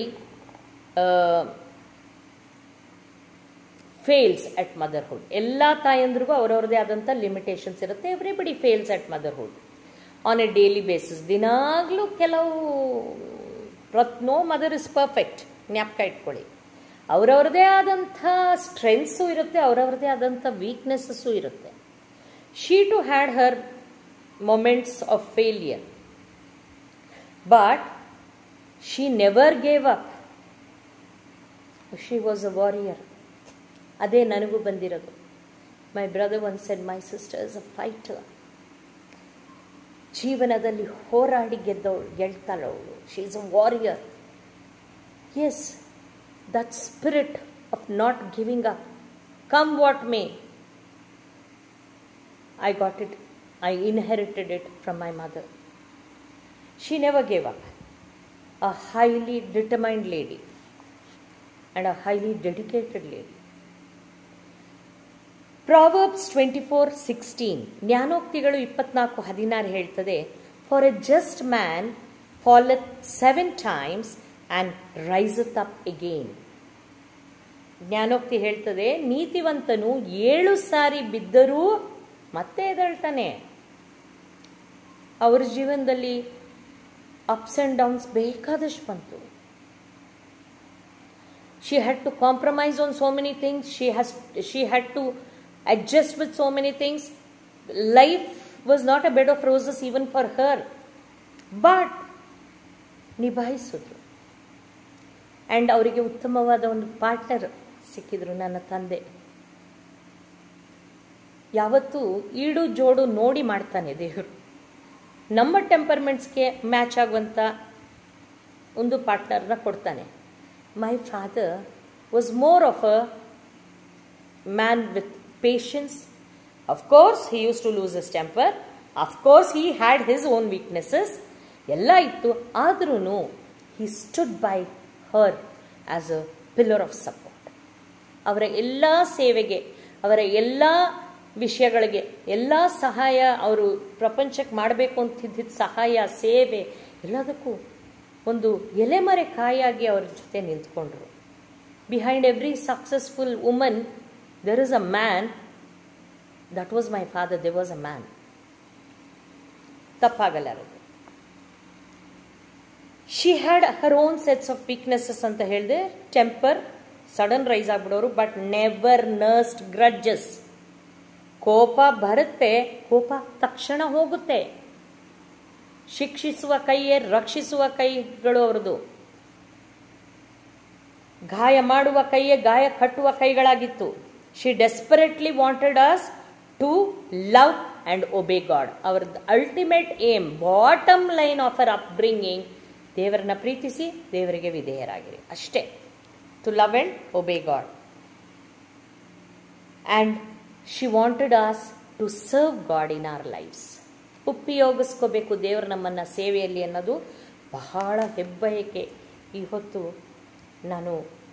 fails at motherhood ಎಲ್ಲ ತಾಯಂದ್ರಿಗೂ ಅವರವ್ರದೇ ಆದಂಥ ಲಿಮಿಟೇಷನ್ಸ್ ಇರುತ್ತೆ everybody fails at motherhood on a daily basis ದಿನಾಗಲೂ ಕೆಲವು ನೋ ಮದರ್ ಇಸ್ ಪರ್ಫೆಕ್ಟ್ ಜ್ಞಾಪಕ ಇಟ್ಕೊಳ್ಳಿ ಅವರವ್ರದೇ ಆದಂಥ ಸ್ಟ್ರೆಂತ್ಸು ಇರುತ್ತೆ ಅವರವ್ರದೇ ಆದಂಥ ವೀಕ್ನೆಸ್ಸಸ್ಸು ಇರುತ್ತೆ she too had her moments of failure but she never gave up she was a warrior ಅದೇ ನನಗೂ ಬಂದಿರೋದು my brother once said my sister is a fighter ಜೀವನದಲ್ಲಿ ಹೋರಾಡಿ ಗೆದ್ದವಳು ಗೆಲ್ತಾಳವಳು she is a warrior yes that spirit of not giving up come what may I got it I inherited it from my mother she never gave up a highly determined lady and a highly dedicated lady proverbs twenty four sixteen ಜ್ಞಾನೋಕ್ತಿಗಳು ಇಪ್ಪತ್ನಾಲ್ಕು ಹದಿನಾರು ಹೇಳ್ತದೆ for a just man falleth seven times and riseth up again ಜ್ಞಾನೋಕ್ತಿ ಹೇಳ್ತದೆ ನೀತಿವಂತನು ಏಳು ಸಾರಿ ಬಿದ್ದರೂ ಮತ್ತೆ ಎದಳ್ತಾನೆ ಅವ್ರ ಜೀವನದಲ್ಲಿ ಅಪ್ಸ್ ಆ್ಯಂಡ್ ಡೌನ್ಸ್ ಬೇಕಾದಷ್ಟು ಬಂತು she had to compromise on so many things she has she had to adjust with so many things. Life was not a bed of roses even for her. But ನಿಭಾಯಿಸಿದ್ರು and ಅವರಿಗೆ ಉತ್ತಮವಾದ ಒಂದು partner ಸಿಕ್ಕಿದ್ರು ನನ್ನ ತಂದೆ ಯಾವತ್ತೂ ಈಡು ಜೋಡು ನೋಡಿ ಮಾಡ್ತಾನೆ ದೇವರು ನಮ್ಮ ಟೆಂಪರ್ಮೆಂಟ್ಸ್ಗೆ ಮ್ಯಾಚ್ ಆಗುವಂಥ ಒಂದು ಪಾರ್ಟ್ನರ್ನ ಕೊಡ್ತಾನೆ my father was more of a man with patience. Of course, he used to lose his temper. Of course, he had his own weaknesses. ಎಲ್ಲ ಇತ್ತು ಆದ್ರೂ he stood by her as a pillar of support ಅವರ ಎಲ್ಲ ಸೇವೆಗೆ ಅವರ ಎಲ್ಲ ವಿಷಯಗಳಿಗೆ ಎಲ್ಲ ಸಹಾಯ ಅವರು ಪ್ರಪಂಚಕ್ಕೆ ಮಾಡಬೇಕು ಅಂತಿದ್ದಿದ್ದ ಸಹಾಯ ಸೇವೆ ಎಲ್ಲದಕ್ಕೂ ಒಂದು ಎಲೆಮರೆ ಕಾಯಾಗಿ ಅವ್ರ ಜೊತೆ ನಿಂತ್ಕೊಂಡ್ರು behind every successful woman there is a man that was my father there was a man ತಪ್ಪಾಗಲಾರದು she had her own sets of weaknesses ಅಂತ ಹೇಳಿದೆ ಟೆಂಪರ್ ಸಡನ್ ರೈಸ್ ಆಗ್ಬಿಡೋರು ಬಟ್ ನೆವರ್ ನರ್ಸ್ಡ್ ಗ್ರಡ್ಜಸ್ ಕೋಪ ಬರುತ್ತೆ ಕೋಪ ತಕ್ಷಣ ಹೋಗುತ್ತೆ ಶಿಕ್ಷಿಸುವ ಕೈಯೇ ರಕ್ಷಿಸುವ ಕೈಗಳು ಅವ್ರದ್ದು ಗಾಯ ಮಾಡುವ ಕೈಯೇ ಗಾಯ ಕಟ್ಟುವ ಕೈಗಳಾಗಿತ್ತು she desperately wanted us to love and obey God ಅವ್ರದ್ದು ultimate aim bottom line of our upbringing ದೇವರನ್ನ ಪ್ರೀತಿಸಿ ದೇವರಿಗೆ ವಿಧೇಯರಾಗಿರಿ ಅಷ್ಟೇ to love and obey God and she wanted us to serve God in our lives ಉಪಯೋಗಿಸ್ಕೋಬೇಕು ದೇವರು ನಮ್ಮನ್ನು ಸೇವೆಯಲ್ಲಿ ಅನ್ನೋದು ಬಹಳ ಹೆಬ್ಬಯಕೆ ಈ ಹೊತ್ತು ನಾನು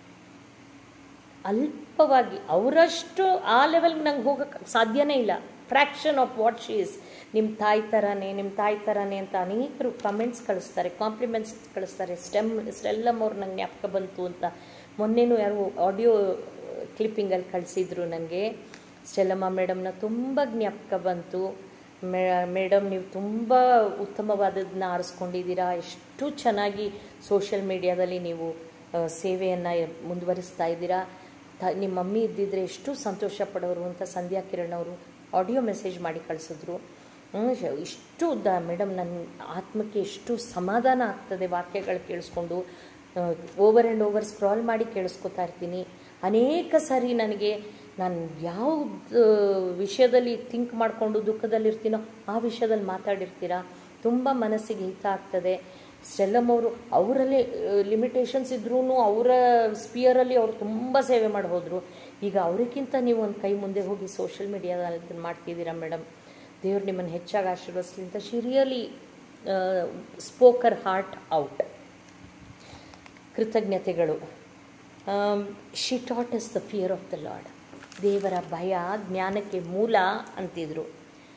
ಅಲ್ಪವಾಗಿ ಅವರಷ್ಟು ಆ ಲೆವೆಲ್ಗೆ ನಂಗೆ ಹೋಗಕ್ಕೆ ಸಾಧ್ಯನೇ ಇಲ್ಲ fraction of what she is ನಿಮ್ಮ ತಾಯಿ ಥರನೇ ನಿಮ್ಮ ತಾಯಿ ಥರನೇ ಅಂತ ಅನೇಕರು ಕಮೆಂಟ್ಸ್ ಕಳಿಸ್ತಾರೆ ಕಾಂಪ್ಲಿಮೆಂಟ್ಸ್ ಕಳಿಸ್ತಾರೆ ಸ್ಟೆಮ್ ಸ್ಟೆಲ್ಲಮ್ ಅವ್ರು ನಂಗೆ ಜ್ಞಾಪಕ ಬಂತು ಅಂತ ಮೊನ್ನೆನೂ ಯಾರು ಆಡಿಯೋ ಕ್ಲಿಪ್ಪಿಂಗಲ್ಲಿ ಕಳಿಸಿದ್ರು ನನಗೆ ಸ್ಟೆಲ್ಲಮ್ಮ ಮೇಡಮ್ನ ತುಂಬ ಜ್ಞಾಪಕ ಬಂತು ಮೇಡಮ್ ನೀವು ತುಂಬ ಉತ್ತಮವಾದದನ್ನ ಆರಿಸ್ಕೊಂಡಿದ್ದೀರಾ ಎಷ್ಟು ಚೆನ್ನಾಗಿ ಸೋಷಿಯಲ್ ಮೀಡಿಯಾದಲ್ಲಿ ನೀವು ಸೇವೆಯನ್ನು ಮುಂದುವರಿಸ್ತಾ ಇದ್ದೀರಾ ತ ನಿಮ್ಮ ಮಮ್ಮಿ ಇದ್ದಿದ್ರೆ ಎಷ್ಟು ಸಂತೋಷ ಪಡೋರು ಅಂತ ಸಂಧ್ಯಾ ಕಿರಣ್ ಅವರು ಆಡಿಯೋ ಮೆಸೇಜ್ ಮಾಡಿ ಕಳಿಸಿದ್ರು ಇಷ್ಟು ದ ಮೇಡಮ್ ನನ್ನ ಆತ್ಮಕ್ಕೆ ಎಷ್ಟು ಸಮಾಧಾನ ಆಗ್ತದೆ ವಾಕ್ಯಗಳು ಕೇಳಿಸ್ಕೊಂಡು ಓವರ್ ಆ್ಯಂಡ್ ಓವರ್ ಸ್ಕ್ರಾಲ್ ಮಾಡಿ ಕೇಳಿಸ್ಕೊತಾ ಇರ್ತೀನಿ ಅನೇಕ ಸಾರಿ ನನಗೆ ನಾನು ಯಾವ್ದು ವಿಷಯದಲ್ಲಿ ಥಿಂಕ್ ಮಾಡಿಕೊಂಡು ದುಃಖದಲ್ಲಿರ್ತೀನೋ ಆ ವಿಷಯದಲ್ಲಿ ಮಾತಾಡಿರ್ತೀರಾ ತುಂಬ ಮನಸ್ಸಿಗೆ ಹಿತ ಆಗ್ತದೆ ಸ್ಟೆಲ್ಲಮ್ ಅವರು ಅವರಲ್ಲಿ ಲಿಮಿಟೇಷನ್ಸ್ ಇದ್ರೂ ಅವರ ಸ್ಪಿಯರಲ್ಲಿ ಅವರು ತುಂಬ ಸೇವೆ ಮಾಡಿ ಹೋದರು ಈಗ ಅವರಿಗಿಂತ ನೀವು ಒಂದು ಕೈ ಮುಂದೆ ಹೋಗಿ ಸೋಷಿಯಲ್ ಮೀಡಿಯಾದಲ್ಲಿ ಅದನ್ನು ಮಾಡ್ತಿದ್ದೀರಾ ಮೇಡಮ್ ದೇವ್ರು ನಿಮ್ಮನ್ನು ಹೆಚ್ಚಾಗಿ ಆಶೀರ್ವದಿಸಲಿ ಅಂತ she really spoke her heart out ಕೃತಜ್ಞತೆಗಳು she taught us the fear of the Lord ದೇವರ ಭಯ ಜ್ಞಾನಕ್ಕೆ ಮೂಲ ಅಂತಿದ್ರು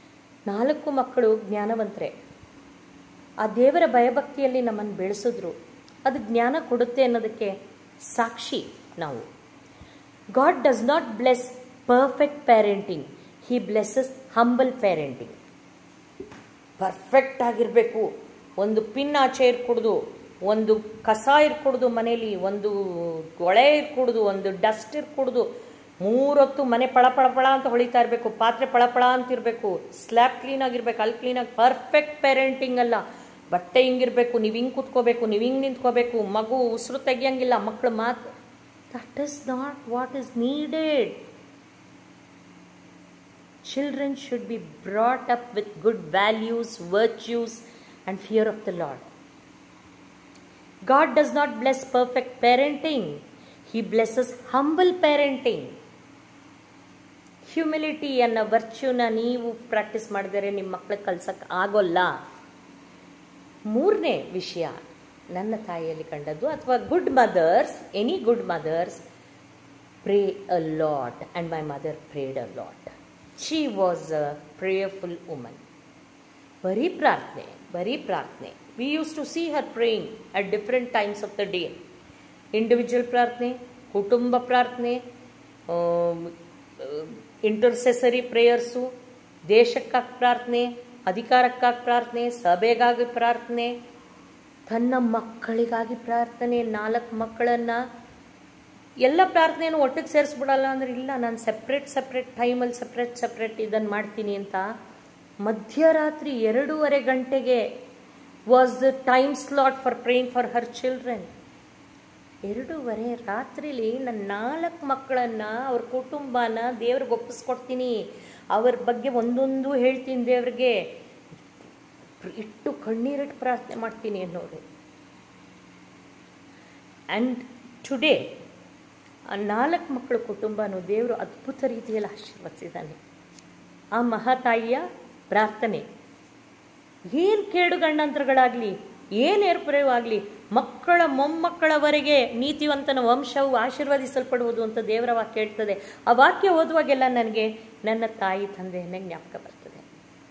ನಾಲ್ಕು ಮಕ್ಕಳು ಜ್ಞಾನವಂತರೆ ಆ ದೇವರ ಭಯಭಕ್ತಿಯಲ್ಲಿ ನಮ್ಮನ್ನು ಬೆಳೆಸಿದ್ರು ಅದು ಜ್ಞಾನ ಕೊಡುತ್ತೆ ಅನ್ನೋದಕ್ಕೆ ಸಾಕ್ಷಿ ನಾವು God does not bless perfect parenting he blesses humble parenting perfect ಆಗಿರಬೇಕು ಒಂದು ಪಿನ್ ಆಚೆ ಇರ್ಕೊಡ್ದು ಒಂದು ಕಸ ಇರ್ಕೊಡ್ದು ಮನೇಲಿ ಒಂದು ಒಳೆ ಇರ್ಕೊಡ್ದು ಒಂದು ಡಸ್ಟ್ ಇರ್ಕೊಡ್ದು ಮೂರೊತ್ತು ಮನೆ ಪಳ ಪಳ ಪಳ ಅಂತ ಹೊಳಿತಾ ಇರಬೇಕು ಪಾತ್ರೆ ಪಳ ಪಳ ಅಂತ ಇರಬೇಕು ಸ್ಲ್ಯಾಬ್ ಕ್ಲೀನ್ ಆಗಿರ್ಬೇಕು ಅಲ್ಲಿ ಕ್ಲೀನಾಗಿ ಪರ್ಫೆಕ್ಟ್ ಪೇರೆಂಟಿಂಗ್ ಅಲ್ಲ ಬಟ್ಟೆ ಹಿಂಗಿರ್ಬೇಕು ನೀವು ಹಿಂಗೆ ಕೂತ್ಕೋಬೇಕು ನೀವು ಹಿಂಗೆ ನಿಂತ್ಕೋಬೇಕು ಮಗು ಉಸಿರು ತೆಗಿಯಂಗಿಲ್ಲ ಮಕ್ಕಳು ಮಾತು that is not what is needed Children should be brought up with good values, virtues, and fear of the Lord. God does not bless perfect parenting, He blesses humble parenting. Humility ಅನ್ನೋ ವರ್ಚ್ಯೂನ ನೀವು practice ಮಾಡಿದರೆ ನಿಮ್ಮ ಮಕ್ಳಿಗೆ ಕಲ್ಸಕ್ಕೆ ಆಗೋಲ್ಲ ಮೂರನೇ ವಿಷಯ ನನ್ನ ತಾಯಿಯಲ್ಲಿ ಕಂಡದ್ದು ಅಥವಾ good mothers any good mothers pray a lot and my mother prayed a lot she was a prayerful woman ಬರೀ ಪ್ರಾರ್ಥನೆ ಬರೀ ಪ್ರಾರ್ಥನೆ we used to see her praying at different times of the day individual ಪ್ರಾರ್ಥನೆ ಕುಟುಂಬ ಪ್ರಾರ್ಥನೆ ಇಂಟರ್ಸೆಸರಿ ಪ್ರೇಯರ್ಸು ದೇಶಕ್ಕಾಗಿ ಪ್ರಾರ್ಥನೆ ಅಧಿಕಾರಕ್ಕಾಗಿ ಪ್ರಾರ್ಥನೆ ಸಭೆಗಾಗಿ ಪ್ರಾರ್ಥನೆ ತನ್ನ ಮಕ್ಕಳಿಗಾಗಿ ಪ್ರಾರ್ಥನೆ ನಾಲ್ಕು ಮಕ್ಕಳನ್ನು ಎಲ್ಲ ಪ್ರಾರ್ಥನೆಯನ್ನು ಒಟ್ಟಿಗೆ ಸೇರಿಸ್ಬಿಡಲ್ಲ ಅಂದ್ರೆ ಇಲ್ಲ ನಾನು ಸಪ್ರೇಟ್ ಸಪ್ರೇಟ್ ಟೈಮಲ್ಲಿ ಸಪ್ರೇಟ್ ಸಪ್ರೇಟ್ ಇದನ್ನು ಮಾಡ್ತೀನಿ ಅಂತ ಮಧ್ಯರಾತ್ರಿ ಎರಡೂವರೆ ಗಂಟೆಗೆ was the time slot for praying for her children ಎರಡೂವರೆ ರಾತ್ರಿಲಿ ನನ್ನ ನಾಲ್ಕು ಮಕ್ಕಳನ್ನು ಅವ್ರ ಕುಟುಂಬನ ದೇವ್ರಿಗೆ ಒಪ್ಪಿಸ್ಕೊಡ್ತೀನಿ ಅವ್ರ ಬಗ್ಗೆ ಒಂದೊಂದು ಹೇಳ್ತೀನಿ ದೇವ್ರಿಗೆ ಇಟ್ಟು ಕಣ್ಣೀರಿಟ್ಟು ಪ್ರಾರ್ಥನೆ ಮಾಡ್ತೀನಿ ಅನ್ನೋರು ಆ್ಯಂಡ್ ಟುಡೇ ಆ ನಾಲ್ಕು ಮಕ್ಕಳ ಕುಟುಂಬನೂ ದೇವರು ಅದ್ಭುತ ರೀತಿಯಲ್ಲಿ ಆಶೀರ್ವದಿಸಿದ್ದಾನೆ ಆ ಮಹಾತಾಯಿಯ ಪ್ರಾರ್ಥನೆ ಏನು ಕೇಡು ಗಂಡಂತರಗಳಾಗಲಿ ಏನು ಏರ್ಪುರವಾಗಲಿ ಮಕ್ಕಳ ಮೊಮ್ಮಕ್ಕಳವರೆಗೆ ನೀತಿವಂತನ ವಂಶವು ಆಶೀರ್ವದಿಸಲ್ಪಡುವುದು ಅಂತ ದೇವರ ವಾಕ್ಯ ಹೇಳ್ತದೆ ಆ ವಾಕ್ಯ ಓದುವಾಗೆಲ್ಲ ನನಗೆ ನನ್ನ ತಾಯಿ ತಂದೆಯನ್ನೇ ಜ್ಞಾಪಕ ಬರ್ತದೆ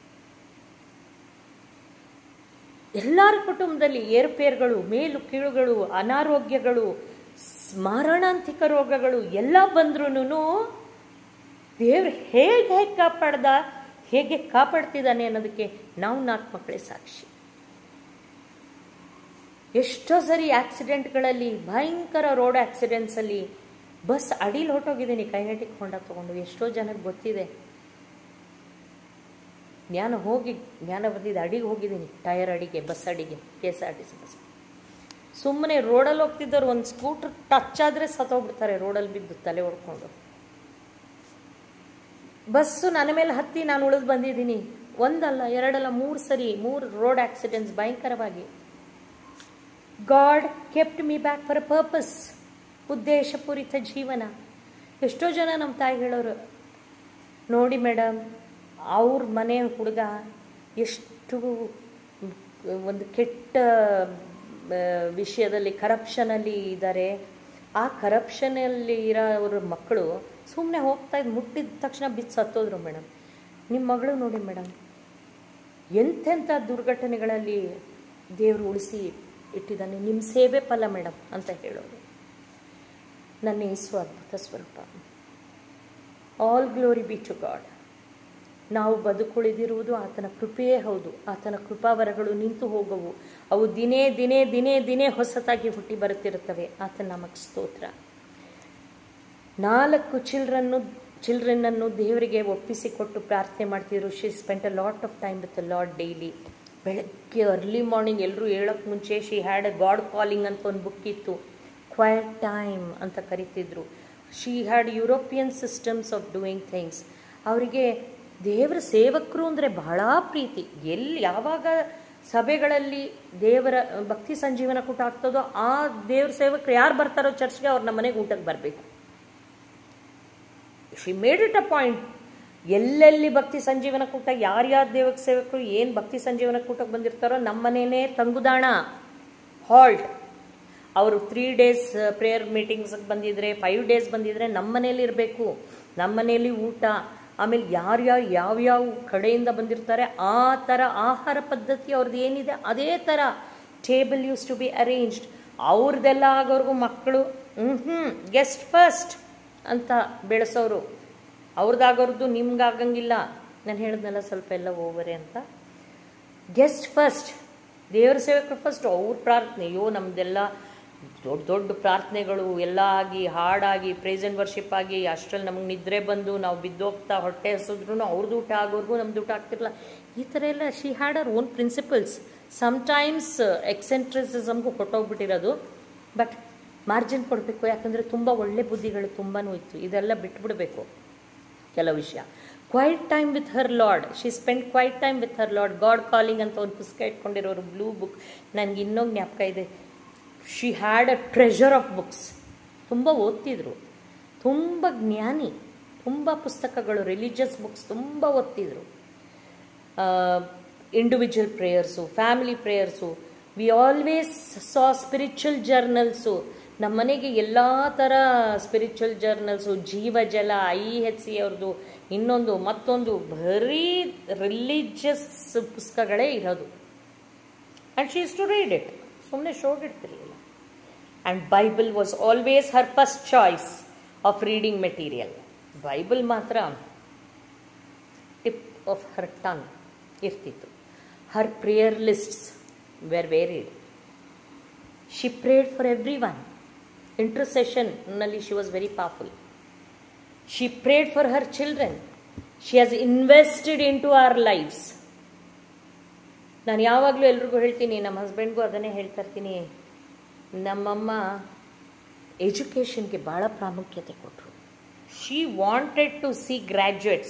ಎಲ್ಲರ ಕುಟುಂಬದಲ್ಲಿ ಏರುಪೇರುಗಳು ಮೇಲು ಕೀಳುಗಳು ಅನಾರೋಗ್ಯಗಳು ಮಾರಣಾಂತಿಕ ರೋಗಗಳು ಎಲ್ಲ ಬಂದ್ರೂ ದೇವ್ರು ಹೇಗೆ ಹೇಗೆ ಕಾಪಾಡ್ದ ಹೇಗೆ ಕಾಪಾಡ್ತಿದ್ದಾನೆ ಅನ್ನೋದಕ್ಕೆ ನಾವು ನಾಲ್ಕು ಮಕ್ಕಳೇ ಸಾಕ್ಷಿ ಎಷ್ಟೋ ಸರಿ ಆಕ್ಸಿಡೆಂಟ್ಗಳಲ್ಲಿ ಭಯಂಕರ ರೋಡ್ ಆಕ್ಸಿಡೆಂಟ್ಸಲ್ಲಿ ಬಸ್ ಅಡಿಲಿ ಹೊಟ್ಟೋಗಿದ್ದೀನಿ ಕೈನೆಟಿಕ್ ಹೊಂಡ ತೊಗೊಂಡು ಎಷ್ಟೋ ಜನಕ್ಕೆ ಗೊತ್ತಿದೆ ಜ್ಞಾನ ಹೋಗಿ ಜ್ಞಾನ ಬಂದಿದ್ದು ಅಡಿಗೆ ಹೋಗಿದ್ದೀನಿ ಟಯರ್ ಅಡಿಗೆ ಬಸ್ ಅಡಿಗೆ K S R T C bus ಸುಮ್ಮನೆ ರೋಡಲ್ಲಿ ಹೋಗ್ತಿದ್ದವ್ರು ಒಂದು ಸ್ಕೂಟ್ರ್ ಟಚ್ ಆದರೆ ಸತ್ತೋಗ್ಬಿಡ್ತಾರೆ ರೋಡಲ್ಲಿ ಬಿದ್ದು ತಲೆ ಹೊಡ್ಕೊಂಡು ಬಸ್ಸು ನನ್ನ ಮೇಲೆ ಹತ್ತಿ ನಾನು ಉಳಿದು ಬಂದಿದ್ದೀನಿ ಒಂದಲ್ಲ ಎರಡಲ್ಲ ಮೂರು ಸರಿ ಮೂರು ರೋಡ್ ಆಕ್ಸಿಡೆಂಟ್ಸ್ ಭಯಂಕರವಾಗಿ God kept me back for a purpose ಉದ್ದೇಶಪೂರಿತ ಜೀವನ ಎಷ್ಟೋ ಜನ ನಮ್ಮ ತಾಯಿ ಹೇಳೋರು ನೋಡಿ ಮೇಡಮ್ ಅವ್ರ ಮನೆ ಹುಡುಗ ಎಷ್ಟು ಒಂದು ಕೆಟ್ಟ ವಿಷಯದಲ್ಲಿ ಕರಪ್ಷನಲ್ಲಿ ಇದ್ದಾರೆ ಆ ಕರಪ್ಷನಲ್ಲಿ ಇರೋವ್ರ ಮಕ್ಕಳು ಸುಮ್ಮನೆ ಹೋಗ್ತಾ ಇದ್ದು ಮುಟ್ಟಿದ ತಕ್ಷಣ ಬಿದ್ದು ಸತ್ತೋದ್ರು ಮೇಡಮ್ ನಿಮ್ಮ ಮಗಳು ನೋಡಿ ಮೇಡಮ್ ಎಂತೆಂಥ ದುರ್ಘಟನೆಗಳಲ್ಲಿ ದೇವರು ಉಳಿಸಿ ಇಟ್ಟಿದ್ದಾನೆ ನಿಮ್ಮ ಸೇವೆ ಫಲ ಮೇಡಮ್ ಅಂತ ಹೇಳೋರು ನನ್ನ ಯೇಸು ಅದ್ಭುತ ಸ್ವರೂಪ all glory be to God ನಾವು ಬದುಕುಳಿದಿರುವುದು ಆತನ ಕೃಪೆಯೇ ಹೌದು ಆತನ ಕೃಪಾವರಗಳು ನಿಂತು ಹೋಗವು ಅವು ದಿನೇ ದಿನೇ ದಿನೇ ದಿನೇ ಹೊಸತಾಗಿ ಹುಟ್ಟಿ ಬರುತ್ತಿರುತ್ತವೆ ಆತನ ನಮಗೆ ಸ್ತೋತ್ರ ನಾಲ್ಕು ಚಿಲ್ಡ್ರನ್ನು ಚಿಲ್ಡ್ರನ್ನನ್ನು ದೇವರಿಗೆ ಒಪ್ಪಿಸಿಕೊಟ್ಟು ಪ್ರಾರ್ಥನೆ ಮಾಡ್ತಿದ್ರು she spent a lot of time with Lord daily ಬೆಳಗ್ಗೆ ಅರ್ಲಿ ಮಾರ್ನಿಂಗ್ ಎಲ್ಲರೂ ಹೇಳೋಕ್ಕೆ ಮುಂಚೆ she had a God calling ಅಂತ ಒಂದು ಬುಕ್ ಇತ್ತು ಕ್ವೈಟ್ ಟೈಮ್ ಅಂತ ಕರಿತಿದ್ರು she had European systems of doing things ಅವರಿಗೆ ದೇವರ ಸೇವಕರು ಅಂದರೆ ಬಹಳ ಪ್ರೀತಿ ಎಲ್ಲಿ ಯಾವಾಗ ಸಭೆಗಳಲ್ಲಿ ದೇವರ ಭಕ್ತಿ ಸಂಜೀವನ ಕೂಟ ಆಗ್ತದೋ ಆ ದೇವ್ರ ಸೇವಕರು ಯಾರು ಬರ್ತಾರೋ ಚರ್ಚ್ಗೆ ಅವ್ರು ನಮ್ಮ ಮನೆಗೆ ಊಟಕ್ಕೆ ಬರಬೇಕು she made it a point ಎಲ್ಲೆಲ್ಲಿ ಭಕ್ತಿ ಸಂಜೀವನ ಕೂಟ ಯಾರ್ಯಾರ ದೇವ ಸೇವಕರು ಏನು ಭಕ್ತಿ ಸಂಜೀವನ ಕೂಟಕ್ಕೆ ಬಂದಿರ್ತಾರೋ ನಮ್ಮನೇನೇ ತಂಗುದಾಣ ಹಾಲ್ಟ್ ಅವರು ತ್ರೀ ಡೇಸ್ ಪ್ರೇಯರ್ ಮೀಟಿಂಗ್ಸ್ಗೆ ಬಂದಿದ್ರೆ ಫೈವ್ ಡೇಸ್ ಬಂದಿದ್ರೆ ನಮ್ಮ ಮನೇಲಿ ಇರಬೇಕು ನಮ್ಮ ಮನೇಲಿ ಊಟ ಆಮೇಲೆ ಯಾರ್ಯಾರು ಯಾವ್ಯಾವ ಕಡೆಯಿಂದ ಬಂದಿರ್ತಾರೆ ಆ ಥರ ಆಹಾರ ಪದ್ಧತಿ ಅವ್ರದ್ದು ಏನಿದೆ ಅದೇ ಥರ table used to be arranged ಅವ್ರದ್ದೆಲ್ಲ ಆಗೋರ್ಗು ಮಕ್ಕಳು ಹ್ಞೂ ಹ್ಞೂ ಗೆಸ್ಟ್ ಫಸ್ಟ್ ಅಂತ ಬೆಳೆಸೋರು ಅವ್ರದ್ದಾಗೋರ್ದು ನಿಮ್ಗಾಗಂಗಿಲ್ಲ ನಾನು ಹೇಳಿದ್ನಲ್ಲ ಸ್ವಲ್ಪ ಎಲ್ಲ ಓವರೇ ಅಂತ ಗೆಸ್ಟ್ ಫಸ್ಟ್ ದೇವರ ಸೇವಕರು ಫಸ್ಟ್ ಅವ್ರ ಪ್ರಾರ್ಥನೆ ಅಯ್ಯೋ ನಮ್ದೆಲ್ಲ ದೊಡ್ಡ ದೊಡ್ಡ ಪ್ರಾರ್ಥನೆಗಳು ಎಲ್ಲ ಆಗಿ ಹಾಡಾಗಿ ಪ್ರೇಸೆಂಟ್ ವರ್ಷಿಪ್ ಆಗಿ ಅಷ್ಟರಲ್ಲಿ ನಮಗೆ ನಿದ್ರೆ ಬಂದು ನಾವು ಬಿದ್ದೋಗ್ತಾ ಹೊಟ್ಟೆ ಹಸಿದ್ರು ಅವ್ರದ್ದು ಊಟ ಆಗೋರ್ಗು ನಮ್ದು ಊಟ ಆಗ್ತಿರಲ್ಲ ಈ ಥರ ಎಲ್ಲ she had our own principles sometimes ಎಕ್ಸೆಂಟ್ರಿಸಿಸಮ್ಗೂ ಹೊಟ್ಟೋಗ್ಬಿಟ್ಟಿರೋದು ಬಟ್ ಮಾರ್ಜಿನ್ ಕೊಡಬೇಕು ಯಾಕಂದರೆ ತುಂಬ ಒಳ್ಳೆ ಬುದ್ಧಿಗಳು ತುಂಬಾ ಇತ್ತು ಇದೆಲ್ಲ ಬಿಟ್ಬಿಡಬೇಕು ಕೆಲವು ವಿಷಯ quiet time with her Lord she spend quiet time with her Lord God calling ಅಂತ ಒಂದು ಪುಸ್ತಕ ಇಟ್ಕೊಂಡಿರೋರು ಬ್ಲೂ ಬುಕ್ ನನಗೆ ಇನ್ನೊಂದು ಜ್ಞಾಪಕ ಇದೆ she had a treasure of books ತುಂಬ ಓದ್ತಿದ್ರು ತುಂಬ ಜ್ಞಾನಿ ತುಂಬ ಪುಸ್ತಕಗಳು ರಿಲಿಜಿಯಸ್ ಬುಕ್ಸ್ ತುಂಬ ಓದ್ತಿದ್ರು individual prayers family prayers we always saw spiritual journals ನಮ್ಮ ಮನೆಗೆ ಎಲ್ಲ ಥರ ಸ್ಪಿರಿಚುವಲ್ ಜರ್ನಲ್ಸು ಜೀವಜಲ ಐ ಹೆಚ್ ಸಿ ಅವ್ರದ್ದು ಇನ್ನೊಂದು ಮತ್ತೊಂದು ಬರೀ ರಿಲಿಜಿಯಸ್ ಪುಸ್ತಕಗಳೇ ಇರೋದು and she used to read it ಸುಮ್ಮನೆ ಶೋಗಿಡ್ತಿರ್ಲಿಲ್ಲ and Bible was always her first choice of reading material Bible ಮಾತ್ರ ಟಿಪ್ ಆಫ್ ಹರ್ ಟಂಗ್ ಇರ್ತಿತ್ತು ಹರ್ prayer lists were varied she prayed for every one ಇಂಟರ್ಸೆಷನ್ನಲ್ಲಿ she was very powerful she prayed for her children she has invested into our lives ನಾನು ಯಾವಾಗಲೂ ಎಲ್ರಿಗೂ ಹೇಳ್ತೀನಿ ನಮ್ಮ ಹಸ್ಬೆಂಡ್ಗೂ ಅದನ್ನೇ ಹೇಳ್ತಾ ಇರ್ತೀನಿ ನಮ್ಮಮ್ಮ ಎಜುಕೇಷನ್ಗೆ ಭಾಳ ಪ್ರಾಮುಖ್ಯತೆ ಕೊಟ್ಟರು she wanted to see graduates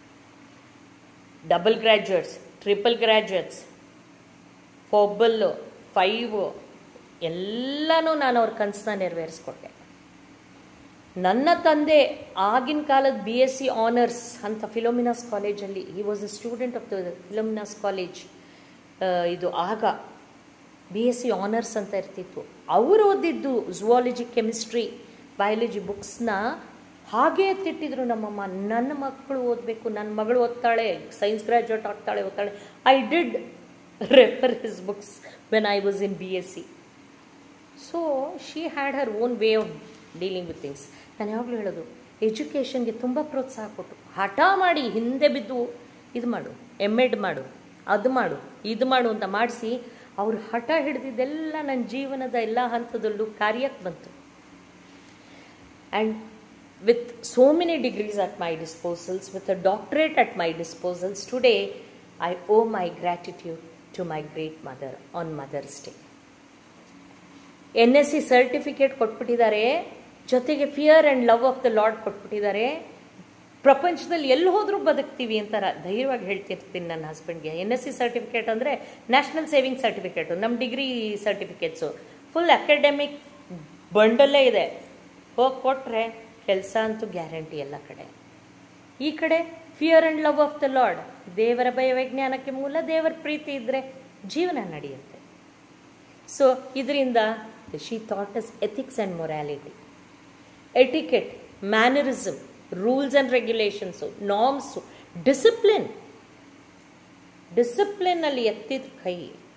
double graduates triple graduates ಫೊಬ್ಬಲ್ ಫೈವ್ ಎಲ್ಲನೂ ನಾನು ಅವ್ರ ಕನಸನ್ನ ನೆರವೇರಿಸ್ಕೊಟ್ಟೆ ನನ್ನ ತಂದೆ ಆಗಿನ ಕಾಲದ ಬಿ ಎಸ್ ಸಿ ಆನರ್ಸ್ ಅಂತ ಫಿಲೋಮಿನಾಸ್ ಕಾಲೇಜಲ್ಲಿ he was a student of the Philomena's college ಇದು ಆಗ ಬಿ ಎಸ್ ಸಿ ಆನರ್ಸ್ ಅಂತ ಇರ್ತಿತ್ತು ಅವರು ಓದಿದ್ದು ಝುವಾಲಜಿ ಕೆಮಿಸ್ಟ್ರಿ ಬಯಾಲಜಿ ಬುಕ್ಸ್ನ ಹಾಗೇ ಎತ್ತಿಟ್ಟಿದ್ರು ನಮ್ಮಮ್ಮ ನನ್ನ ಮಕ್ಕಳು ಓದಬೇಕು ನನ್ನ ಮಗಳು ಓದ್ತಾಳೆ ಸೈನ್ಸ್ ಗ್ರ್ಯಾಜುಯೇಟ್ ಆಗ್ತಾಳೆ ಓದ್ತಾಳೆ I did refer his books when I was in B S C so she had her own way of dealing with things ನಾನು ಯಾವಾಗಲೂ ಹೇಳೋದು ಎಜುಕೇಷನ್ಗೆ ತುಂಬ ಪ್ರೋತ್ಸಾಹ ಕೊಟ್ಟು ಹಠ ಮಾಡಿ ಹಿಂದೆ ಬಿದ್ದು ಇದು ಮಾಡು ಎಮ್ ಎಡ್ ಮಾಡು ಅದು ಮಾಡು ಇದು ಮಾಡು ಅಂತ ಮಾಡಿಸಿ ಅವ್ರು ಹಠ ಹಿಡಿದಿದ್ದೆಲ್ಲ ನನ್ನ ಜೀವನದ ಎಲ್ಲ ಹಂತದಲ್ಲೂ ಕಾರ್ಯಕ್ಕೆ ಬಂತು and with so many degrees at my disposals, with a doctorate at my disposals, today I owe my gratitude to my great mother on Mother's Day. N S C certificate ಕೊಟ್ಬಿಟ್ಟಿದ್ದಾರೆ ಜೊತೆಗೆ fear and love of the Lord ಕೊಟ್ಬಿಟ್ಟಿದ್ದಾರೆ ಪ್ರಪಂಚದಲ್ಲಿ ಎಲ್ಲಿ ಹೋದರೂ ಬದುಕ್ತೀವಿ ಅಂತ ಧೈರ್ಯವಾಗಿ ಹೇಳ್ತಿರ್ತೀನಿ ನನ್ನ ಹಸ್ಬೆಂಡ್ಗೆ ಎನ್ ಎಸ್ ಸಿ ಸರ್ಟಿಫಿಕೇಟ್ ಅಂದರೆ ನ್ಯಾಷನಲ್ ಸೇವಿಂಗ್ ಸರ್ಟಿಫಿಕೇಟು ನಮ್ಮ ಡಿಗ್ರಿ ಸರ್ಟಿಫಿಕೇಟ್ಸು ಫುಲ್ ಅಕಾಡೆಮಿಕ್ ಬಂಡಲ್ಲೇ ಇದೆ ಹೋಗಿ ಕೊಟ್ಟರೆ ಕೆಲಸ ಅಂತೂ ಗ್ಯಾರಂಟಿ ಎಲ್ಲ ಕಡೆ ಈ ಕಡೆ fear and love of the Lord ದೇವರ ಭಯವಿಜ್ಞಾನಕ್ಕೆ ಮೂಲ ದೇವರ ಪ್ರೀತಿ ಇದ್ದರೆ ಜೀವನ ನಡೆಯುತ್ತೆ ಸೊ ಇದರಿಂದ she taught us ethics and morality etiquette mannerism rules and regulations norms discipline ಡಿಸಿಪ್ಲಿನ್ನಲ್ಲಿ ಎತ್ತಿದ ಕೈ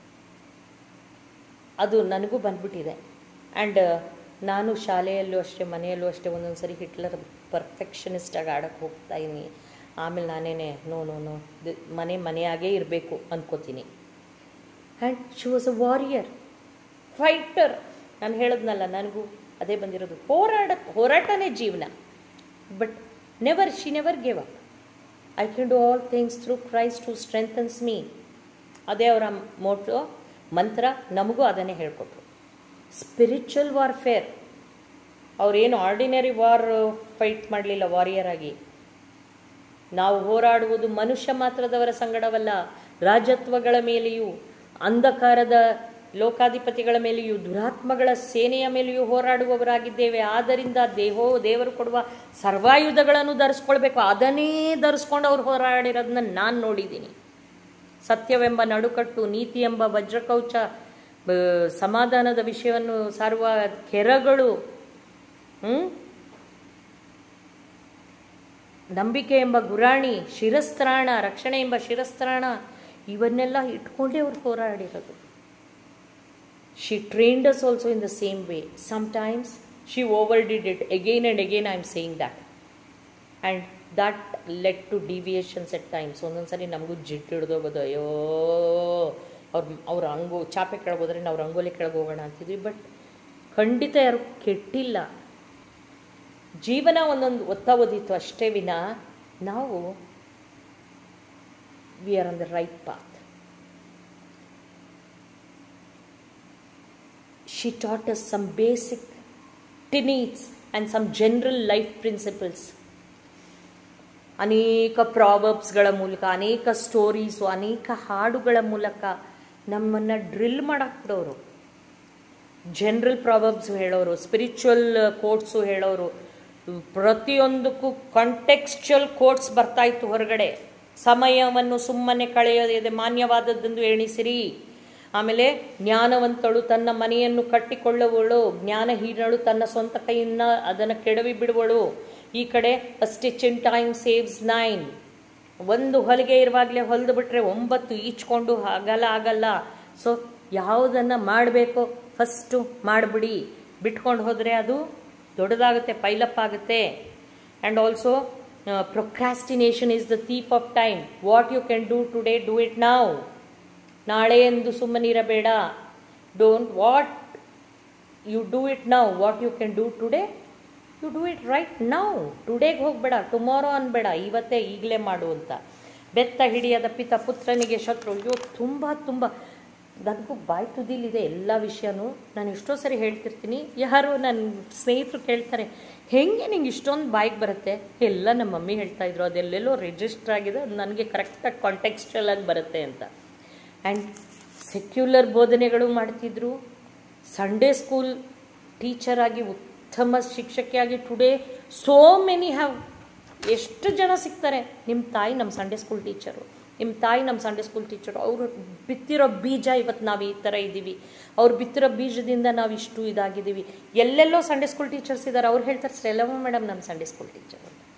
ಅದು ನನಗೂ ಬಂದ್ಬಿಟ್ಟಿದೆ ಆ್ಯಂಡ್ ನಾನು ಶಾಲೆಯಲ್ಲೂ ಅಷ್ಟೇ ಮನೆಯಲ್ಲೂ ಅಷ್ಟೇ ಒಂದೊಂದು ಸರಿ ಹಿಟ್ಲರ್ ಪರ್ಫೆಕ್ಷನಿಸ್ಟಾಗಿ ಆಡೋಕ್ಕೆ ಹೋಗ್ತಾ ಇದ್ದೀನಿ ಆಮೇಲೆ ನಾನೇನೆ ನೋ ನೋ ನೋ ಮನೆ ಮನೆಯಾಗೇ ಇರಬೇಕು ಅಂದ್ಕೋತೀನಿ and she was a warrior fighter ನಾನು ಹೇಳಿದ್ನಲ್ಲ ನನಗೂ ಅದೇ ಬಂದಿರೋದು ಹೋರಾಡ ಹೋರಾಟನೇ ಜೀವನ but never she never give up I can do all things through Christ to strengthens me ಅದೇ ಅವರ ಮೋಟೋ ಮಂತ್ರ ನಮಗೂ ಅದನ್ನೇ ಹೇಳಿಕೊಟ್ರು ಸ್ಪಿರಿಚುವಲ್ ವಾರ್ಫೇರ್ ಅವರೇನು ಆರ್ಡಿನರಿ ವಾರ್ ಫೈಟ್ ಮಾಡಲಿಲ್ಲ ವಾರಿಯರ್ ಆಗಿ ನಾವು ಹೋರಾಡುವುದು ಮನುಷ್ಯ ಮಾತ್ರದವರ ಸಂಗಡವಲ್ಲ ರಾಜತ್ವಗಳ ಮೇಲೆಯೂ ಅಂಧಕಾರದ ಲೋಕಾಧಿಪತಿಗಳ ಮೇಲೆಯೂ ದುರಾತ್ಮಗಳ ಸೇನೆಯ ಮೇಲೆಯೂ ಹೋರಾಡುವವರಾಗಿದ್ದೇವೆ ಆದ್ದರಿಂದ ದೇಹೋ ದೇವರು ಕೊಡುವ ಸರ್ವಾಯುಧಗಳನ್ನು ಧರಿಸ್ಕೊಳ್ಬೇಕು ಅದನ್ನೇ ಧರಿಸ್ಕೊಂಡು ಅವ್ರು ಹೋರಾಡಿರೋದನ್ನ ನಾನು ನೋಡಿದ್ದೀನಿ ಸತ್ಯವೆಂಬ ನಡುಕಟ್ಟು ನೀತಿ ಎಂಬ ವಜ್ರಕೌಚ ಸಮಾಧಾನದ ವಿಷಯವನ್ನು ಸಾರುವ ಕೆರಗಳು ನಂಬಿಕೆ ಎಂಬ ಗುರಾಣಿ ಶಿರಸ್ತ್ರಾಣ ರಕ್ಷಣೆ ಎಂಬ ಶಿರಸ್ತ್ರಾಣ ಇವನ್ನೆಲ್ಲ ಇಟ್ಕೊಂಡೇ ಅವ್ರು ಹೋರಾಡಿರೋದು she trained us also in the same way sometimes she overdid it again and again I am saying that and that led to deviations at times ಒಂದೊಂದು ಸರಿ ನಮಗೂ ಜಿಟ್ಟು ಹಿಡ್ದೋಗೋದು ಅಯ್ಯೋ ಅವ್ರ ಅವ್ರ ಅಂಗು ಚಾಪೆ ಕೆಳಗೆ ಹೋದ್ರೆ ನಾವು ರಂಗೋಲಿ ಕೆಳಗೆ ಹೋಗೋಣ ಅಂತಿದ್ವಿ ಬಟ್ ಖಂಡಿತ ಯಾರು ಕೆಟ್ಟಿಲ್ಲ ಜೀವನ ಒಂದೊಂದು ಒತ್ತ ಓದಿತ್ತು ಅಷ್ಟೇ ವಿನ ನಾವು we are on the right path she taught us some basic tenets and some general life principles ಅನೇಕ ಪ್ರಾವರ್ಬ್ಸ್ಗಳ ಮೂಲಕ ಅನೇಕ ಸ್ಟೋರೀಸು ಅನೇಕ ಹಾಡುಗಳ ಮೂಲಕ ನಮ್ಮನ್ನು ಡ್ರಿಲ್ ಮಾಡಾಕ್ಬಿಡೋರು ಜನರಲ್ ಪ್ರಾವರ್ಬ್ಸ್ ಹೇಳೋರು ಸ್ಪಿರಿಚುವಲ್ ಕೋಟ್ಸು ಹೇಳೋರು ಪ್ರತಿಯೊಂದಕ್ಕೂ ಕಾಂಟೆಕ್ಸ್ಚುಯಲ್ ಕೋಟ್ಸ್ ಬರ್ತಾ ಇತ್ತು ಹೊರಗಡೆ ಸಮಯವನ್ನು ಸುಮ್ಮನೆ ಕಳೆಯದೆ ಮಾನ್ಯವಾದದ್ದೆಂದು ಎಣಿಸಿರಿ ಆಮೇಲೆ ಜ್ಞಾನವಂತಳು ತನ್ನ ಮನೆಯನ್ನು ಕಟ್ಟಿಕೊಳ್ಳುವಳು ಜ್ಞಾನಹೀನಳು ತನ್ನ ಸ್ವಂತ ಕೈಯಿಂದ ಅದನ್ನು ಕೆಡವಿ ಬಿಡುವಳು ಈ ಕಡೆ a stitch in time saves nine ಒಂದು ಹೊಲಿಗೆ ಇರುವಾಗಲೇ ಹೊಲಿದು ಬಿಟ್ರೆ ಒಂಬತ್ತು ಈಚ್ಕೊಂಡು ಆಗಲ್ಲ ಆಗಲ್ಲ ಸೊ ಯಾವುದನ್ನು ಮಾಡಬೇಕೋ ಫಸ್ಟು ಮಾಡಿಬಿಡಿ ಬಿಟ್ಕೊಂಡು ಹೋದರೆ ಅದು ದೊಡ್ಡದಾಗುತ್ತೆ ಪೈಲಪ್ ಆಗುತ್ತೆ and also procrastination is the thief of time what you can do today do it now ನಾಳೆ ಎಂದು ಸುಮ್ಮನಿರಬೇಡ don't wait you do it now what you can do today you do it right now ಟುಡೇಗೆ ಹೋಗಬೇಡ tomorrow ಅನ್ಬೇಡ ಇವತ್ತೇ ಈಗಲೇ ಮಾಡು ಅಂತ ಬೆತ್ತ ಹಿಡಿಯದ ಪಿತ ಪುತ್ರನಿಗೆ ಶತ್ರು ಅಯ್ಯೋ ತುಂಬ ತುಂಬ ನನಗೂ ಬಾಯಿ ತುದಿಲಿದೆ ಎಲ್ಲ ವಿಷಯನೂ ನಾನು ಎಷ್ಟೋ ಸರಿ ಹೇಳ್ತಿರ್ತೀನಿ ಯಾರು ನನ್ನ ಸ್ನೇಹಿತರು ಕೇಳ್ತಾರೆ ಹೆಂಗೆ ನಿಂಗೆ ಇಷ್ಟೊಂದು ಬಾಯಿಗೆ ಬರುತ್ತೆ ಎಲ್ಲ ನಮ್ಮ ಮಮ್ಮಿ ಹೇಳ್ತಾ ಇದ್ರು ಅದೆಲ್ಲೆಲ್ಲೋ ರಿಜಿಸ್ಟರ್ ಆಗಿದೆ ಅದು ನನಗೆ ಕರೆಕ್ಟಾಗಿ ಕಾಂಟೆಕ್ಸ್ಚುಯಲ್ ಆಗಿ ಬರುತ್ತೆ ಅಂತ ಆ್ಯಂಡ್ ಸೆಕ್ಯುಲರ್ ಬೋಧನೆಗಳು ಮಾಡ್ತಿದ್ರು ಸಂಡೇ ಸ್ಕೂಲ್ ಟೀಚರ್ ಆಗಿ ಉತ್ತಮ ಶಿಕ್ಷಕಿಯಾಗಿ ಟುಡೇ ಸೋ ಮೆನಿ ಹ್ಯಾವ್ ಎಷ್ಟು ಜನ ಸಿಗ್ತಾರೆ ನಿಮ್ಮ ತಾಯಿ ನಮ್ಮ ಸಂಡೇ ಸ್ಕೂಲ್ ಟೀಚರು ನಿಮ್ಮ ತಾಯಿ ನಮ್ಮ ಸಂಡೇ ಸ್ಕೂಲ್ ಟೀಚರು ಅವರು ಬಿತ್ತಿರೋ ಬೀಜ ಇವತ್ತು ನಾವು ಈ ಥರ ಇದ್ದೀವಿ ಅವ್ರು ಬಿತ್ತಿರೋ ಬೀಜದಿಂದ ನಾವು ಇಷ್ಟು ಇದಾಗಿದ್ದೀವಿ ಎಲ್ಲೆಲ್ಲೋ ಸಂಡೇ ಸ್ಕೂಲ್ ಟೀಚರ್ಸ್ ಇದ್ದಾರೆ ಅವ್ರು ಹೇಳ್ತಾರೆ ಸ್ಟೆಲಮ್ಮ ಮೇಡಮ್ ನಮ್ಮ Sunday school teacher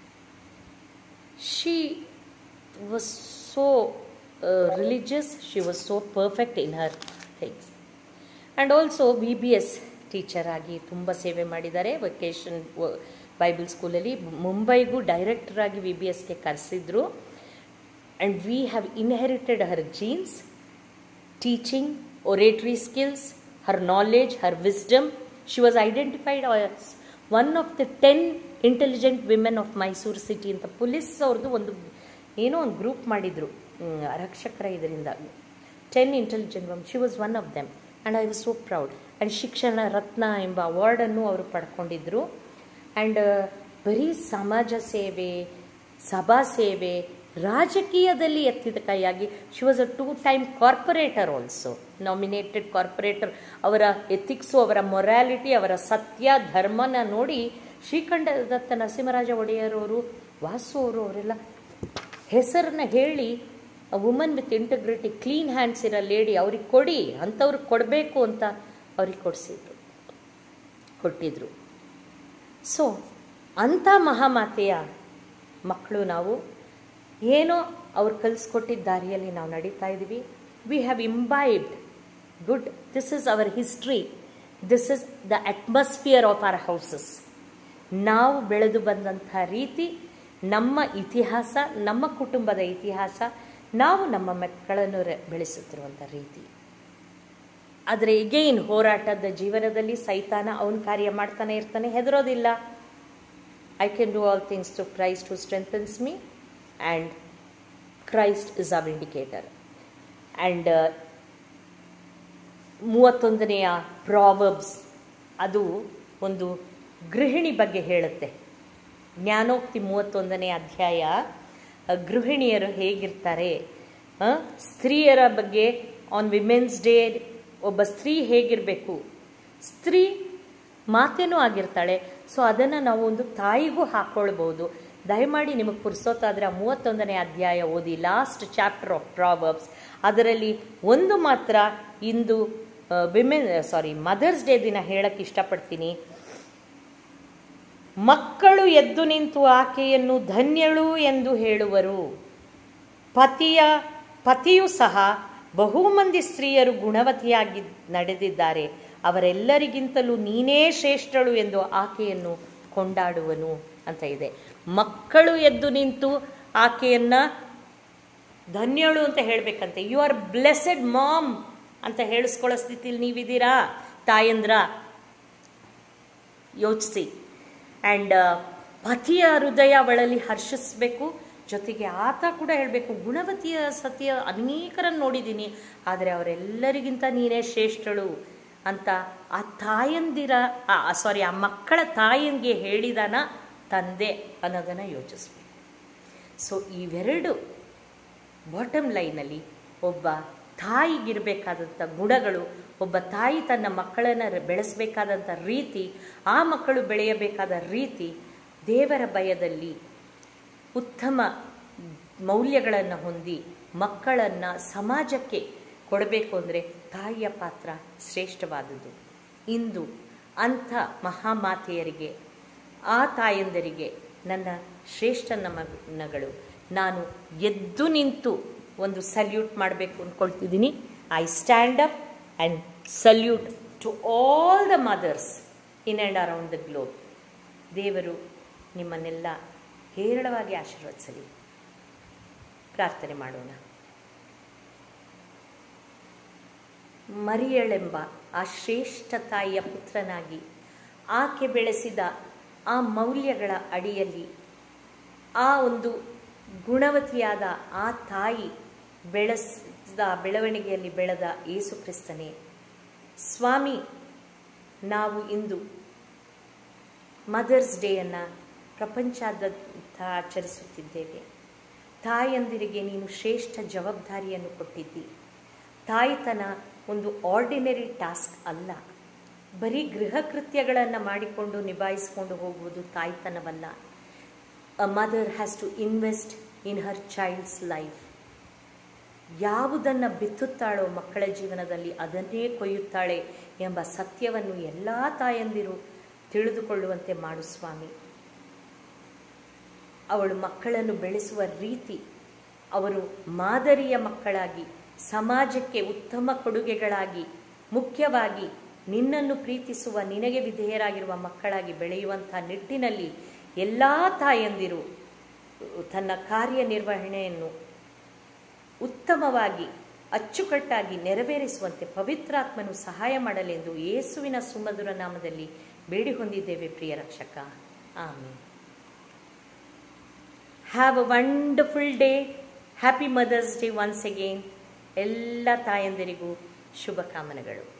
she was so religious she was so perfect in her things and also B B S teacher ಆಗಿ ತುಂಬ ಸೇವೆ ಮಾಡಿದ್ದಾರೆ ವೆಕೇಶನ್ ಬೈಬಲ್ ಸ್ಕೂಲಲ್ಲಿ ಮುಂಬೈಗೂ ಡೈರೆಕ್ಟರ್ ಆಗಿ ವಿ ಬಿ ಎಸ್ಗೆ ಕರೆಸಿದ್ರು and we have inherited her genes teaching oratory skills her knowledge her wisdom she was identified as one of the ten intelligent women of Mysore city ಅಂತ ಪೊಲೀಸ್ ಅವ್ರದ್ದು ಒಂದು ಏನೋ ಒಂದು ಗ್ರೂಪ್ ಮಾಡಿದರು ರಕ್ಷಕರ ಇದರಿಂದ ten intelligent women she was one of them and I was so proud and ಶಿಕ್ಷಣ ರತ್ನ ಎಂಬ ಅವಾರ್ಡನ್ನು ಅವರು ಪಡ್ಕೊಂಡಿದ್ದರು ಆ್ಯಂಡ್ ಬರೀ ಸಮಾಜ ಸೇವೆ ಸಭಾ ಸೇವೆ ರಾಜಕೀಯದಲ್ಲಿ ಎತ್ತಿದ ಕೈಯಾಗಿ she was a two time corporator also nominated corporator ಅವರ ಎಥಿಕ್ಸು ಅವರ ಮೊರಾಲಿಟಿ ಅವರ ಸತ್ಯ ಧರ್ಮನ ನೋಡಿ ಶ್ರೀಖಂಡ ದತ್ತ ನರಸಿಂಹರಾಜ ಒಡೆಯರವರು ವಾಸು ಅವರು ಅವರೆಲ್ಲ ಹೆಸರನ್ನ ಹೇಳಿ woman with integrity clean hands ಇರೋ ಲೇಡಿ ಅವ್ರಿಗೆ ಕೊಡಿ ಅಂಥವ್ರಿಗೆ ಕೊಡಬೇಕು ಅಂತ ಅವ್ರಿಗೆ ಕೊಡಿಸಿದ್ರು ಕೊಟ್ಟಿದ್ರು ಸೊ ಅಂಥ ಮಹಾಮಾತೆಯ ಮಕ್ಕಳು ನಾವು ಏನೋ ಅವ್ರು ಕಲಿಸ್ಕೊಟ್ಟಿದ್ದ ದಾರಿಯಲ್ಲಿ ನಾವು ನಡೀತಾ ಇದ್ದೀವಿ we have imbibed good this is our history this is the atmosphere of our houses ನಾವು ಬೆಳೆದು ಬಂದಂಥ ರೀತಿ ನಮ್ಮ ಇತಿಹಾಸ ನಮ್ಮ ಕುಟುಂಬದ ಇತಿಹಾಸ ನಾವು ನಮ್ಮ ಮಕ್ಕಳನ್ನು ಬೆಳೆಸುತ್ತಿರುವಂಥ ರೀತಿ ಆದರೆ ಎಗೈನ್ ಹೋರಾಟದ ಜೀವನದಲ್ಲಿ ಸೈತಾನ ಅವನ ಕಾರ್ಯ ಮಾಡ್ತಾನೆ ಇರ್ತಾನೆ ಹೆದರೋದಿಲ್ಲ I can do all things to Christ who strengthens me and Christ is our indicator and ಮೂವತ್ತೊಂದನೆಯ ಪ್ರಾವರ್ಬ್ಸ್ ಅದು ಒಂದು ಗೃಹಿಣಿ ಬಗ್ಗೆ ಹೇಳುತ್ತೆ ಜ್ಞಾನೋಕ್ತಿ ಮೂವತ್ತೊಂದನೇ ಅಧ್ಯಾಯ ಗೃಹಿಣಿಯರು ಹೇಗಿರ್ತಾರೆ ಸ್ತ್ರೀಯರ ಬಗ್ಗೆ ಆನ್ ವಿಮೆನ್ಸ್ ಡೇ ಒಬ್ಬ ಸ್ತ್ರೀ ಹೇಗಿರಬೇಕು ಸ್ತ್ರೀ ಮಾತೇನೂ ಆಗಿರ್ತಾಳೆ ಸೊ ಅದನ್ನು ನಾವು ಒಂದು ತಾಯಿಗೂ ಹಾಕ್ಕೊಳ್ಬೋದು ದಯಮಾಡಿ ನಿಮಗೆ ಪುರ್ಸೋತಾದರೆ ಆ ಮೂವತ್ತೊಂದನೇ ಅಧ್ಯಾಯ ಓದಿ ಲಾಸ್ಟ್ ಚಾಪ್ಟರ್ ಆಫ್ ಪ್ರಾವರ್ಬ್ಸ್ ಅದರಲ್ಲಿ ಒಂದು ಮಾತ್ರ ಇಂದು ವಿಮೆನ್ ಸಾರಿ ಮದರ್ಸ್ ಡೇ ದಿನ ಹೇಳಕ್ಕೆ ಇಷ್ಟಪಡ್ತೀನಿ ಮಕ್ಕಳು ಎದ್ದು ನಿಂತು ಆಕೆಯನ್ನು ಧನ್ಯಳು ಎಂದು ಹೇಳುವರು ಪತಿಯ ಪತಿಯೂ ಸಹ ಬಹು ಮಂದಿ ಸ್ತ್ರೀಯರು ಗುಣವತಿಯಾಗಿ ನಡೆದಿದ್ದಾರೆ ಅವರೆಲ್ಲರಿಗಿಂತಲೂ ನೀನೇ ಶ್ರೇಷ್ಠಳು ಎಂದು ಆಕೆಯನ್ನು ಕೊಂಡಾಡುವನು ಅಂತ ಇದೆ ಮಕ್ಕಳು ಎದ್ದು ನಿಂತು ಆಕೆಯನ್ನ ಧನ್ಯಳು ಅಂತ ಹೇಳಬೇಕಂತೆ ಯು ಆರ್ ಬ್ಲೆಸ್ಸೆಡ್ ಮಾಮ್ ಅಂತ ಹೇಳಿಸ್ಕೊಳ್ಳೋ ಸ್ಥಿತಿಲಿ ನೀವಿದ್ದೀರಾ ತಾಯಂದ್ರ ಯೋಚಿಸಿ ಆ್ಯಂಡ್ ಪತಿಯ ಹೃದಯ ಅವಳಲ್ಲಿ ಹರ್ಷಿಸ್ಬೇಕು ಜೊತೆಗೆ ಆತ ಕೂಡ ಹೇಳಬೇಕು ಗುಣವತಿಯ ಸತಿಯ ಅನೇಕರನ್ನು ನೋಡಿದ್ದೀನಿ ಆದರೆ ಅವರೆಲ್ಲರಿಗಿಂತ ನೀನೇ ಶ್ರೇಷ್ಠಳು ಅಂತ ಆ ತಾಯಂದಿರ ಸಾರಿ ಆ ಮಕ್ಕಳ ತಾಯಂಗೆ ಹೇಳಿದಾನ ತಂದೆ ಅನ್ನೋದನ್ನು ಯೋಚಿಸ್ಬೇಕು ಸೊ ಇವೆರಡು ಬಾಟಮ್ ಲೈನಲ್ಲಿ ಒಬ್ಬ ತಾಯಿಗಿರಬೇಕಾದಂಥ ಗುಣಗಳು ಒಬ್ಬ ತಾಯಿ ತನ್ನ ಮಕ್ಕಳನ್ನು ಬೆಳೆಸಬೇಕಾದಂಥ ರೀತಿ ಆ ಮಕ್ಕಳು ಬೆಳೆಯಬೇಕಾದ ರೀತಿ ದೇವರ ಭಯದಲ್ಲಿ ಉತ್ತಮ ಮೌಲ್ಯಗಳನ್ನು ಹೊಂದಿ ಮಕ್ಕಳನ್ನು ಸಮಾಜಕ್ಕೆ ಕೊಡಬೇಕು ಅಂದರೆ ತಾಯಿಯ ಪಾತ್ರ ಶ್ರೇಷ್ಠವಾದುದು ಇಂದು ಅಂಥ ಮಹಾಮಾತೆಯರಿಗೆ ಆ ತಾಯಂದರಿಗೆ ನನ್ನ ಶ್ರೇಷ್ಠ ನಮನಗಳು ನಾನು ಎದ್ದು ನಿಂತು ಒಂದು ಸಲ್ಯೂಟ್ ಮಾಡಬೇಕು ಅಂದ್ಕೊಳ್ತಿದ್ದೀನಿ I stand up and salute to all the mothers in and around the globe ದೇವರು ನಿಮ್ಮನ್ನೆಲ್ಲ ಹೇರಳವಾಗಿ ಆಶೀರ್ವದಿಸಲಿ ಪ್ರಾರ್ಥನೆ ಮಾಡೋಣ ಮರಿಯಳೆಂಬ ಆ ಶ್ರೇಷ್ಠ ತಾಯಿಯ ಪುತ್ರನಾಗಿ ಆಕೆ ಬೆಳೆಸಿದ ಆ ಮೌಲ್ಯಗಳ ಅಡಿಯಲ್ಲಿ ಆ ಒಂದು ಗುಣವತಿಯಾದ ಆ ತಾಯಿ ಬೆಳೆಸಿದ ಬೆಳವಣಿಗೆಯಲ್ಲಿ ಬೆಳೆದ ಯೇಸು ಕ್ರಿಸ್ತನೇ ಸ್ವಾಮಿ ನಾವು ಇಂದು ಮದರ್ಸ್ ಡೇಯನ್ನು ಪ್ರಪಂಚಾದ್ಯಂತ ಆಚರಿಸುತ್ತಿದ್ದೇವೆ ತಾಯಂದಿರಿಗೆ ನೀನು ಶ್ರೇಷ್ಠ ಜವಾಬ್ದಾರಿಯನ್ನು ಕೊಟ್ಟಿದ್ದಿ ತಾಯ್ತನ ಒಂದು ಆರ್ಡಿನರಿ ಟಾಸ್ಕ್ ಅಲ್ಲ ಬರೀ ಗೃಹ ಕೃತ್ಯಗಳನ್ನು ಮಾಡಿಕೊಂಡು ನಿಭಾಯಿಸಿಕೊಂಡು ಹೋಗುವುದು ತಾಯ್ತನವಲ್ಲ a mother has to invest in her child's life ಯಾವುದನ್ನು ಬಿತ್ತುತ್ತಾಳೋ ಮಕ್ಕಳ ಜೀವನದಲ್ಲಿ ಅದನ್ನೇ ಕೊಯ್ಯುತ್ತಾಳೆ ಎಂಬ ಸತ್ಯವನ್ನು ಎಲ್ಲ ತಾಯಂದಿರು ತಿಳಿದುಕೊಳ್ಳುವಂತೆ ಮಾಡು ಸ್ವಾಮಿ ಅವಳು ಮಕ್ಕಳನ್ನು ಬೆಳೆಸುವ ರೀತಿ ಅವರು ಮಾದರಿಯ ಮಕ್ಕಳಾಗಿ ಸಮಾಜಕ್ಕೆ ಉತ್ತಮ ಕೊಡುಗೆಗಳಾಗಿ ಮುಖ್ಯವಾಗಿ ನಿನ್ನನ್ನು ಪ್ರೀತಿಸುವ ನಿನಗೆ ವಿಧೇಯರಾಗಿರುವ ಮಕ್ಕಳಾಗಿ ಬೆಳೆಯುವಂಥ ನಿಟ್ಟಿನಲ್ಲಿ ಎಲ್ಲ ತಾಯಂದಿರು ತನ್ನ ಕಾರ್ಯನಿರ್ವಹಣೆಯನ್ನು ಉತ್ತಮವಾಗಿ ಅಚ್ಚುಕಟ್ಟಾಗಿ ನೆರವೇರಿಸುವಂತೆ ಪವಿತ್ರಾತ್ಮನು ಸಹಾಯ ಮಾಡಲೆಂದು ಯೇಸುವಿನ ಸುಮಧುರ ನಾಮದಲ್ಲಿ ಬೇಡಿ ಹೊಂದಿದ್ದೇವೆ ಪ್ರಿಯ ರಕ್ಷಕ ಆಮೇಲೆ have a wonderful day happy mother's day once again ಎಲ್ಲ ತಾಯಂದಿರಿಗೂ ಶುಭಕಾಮನೆಗಳು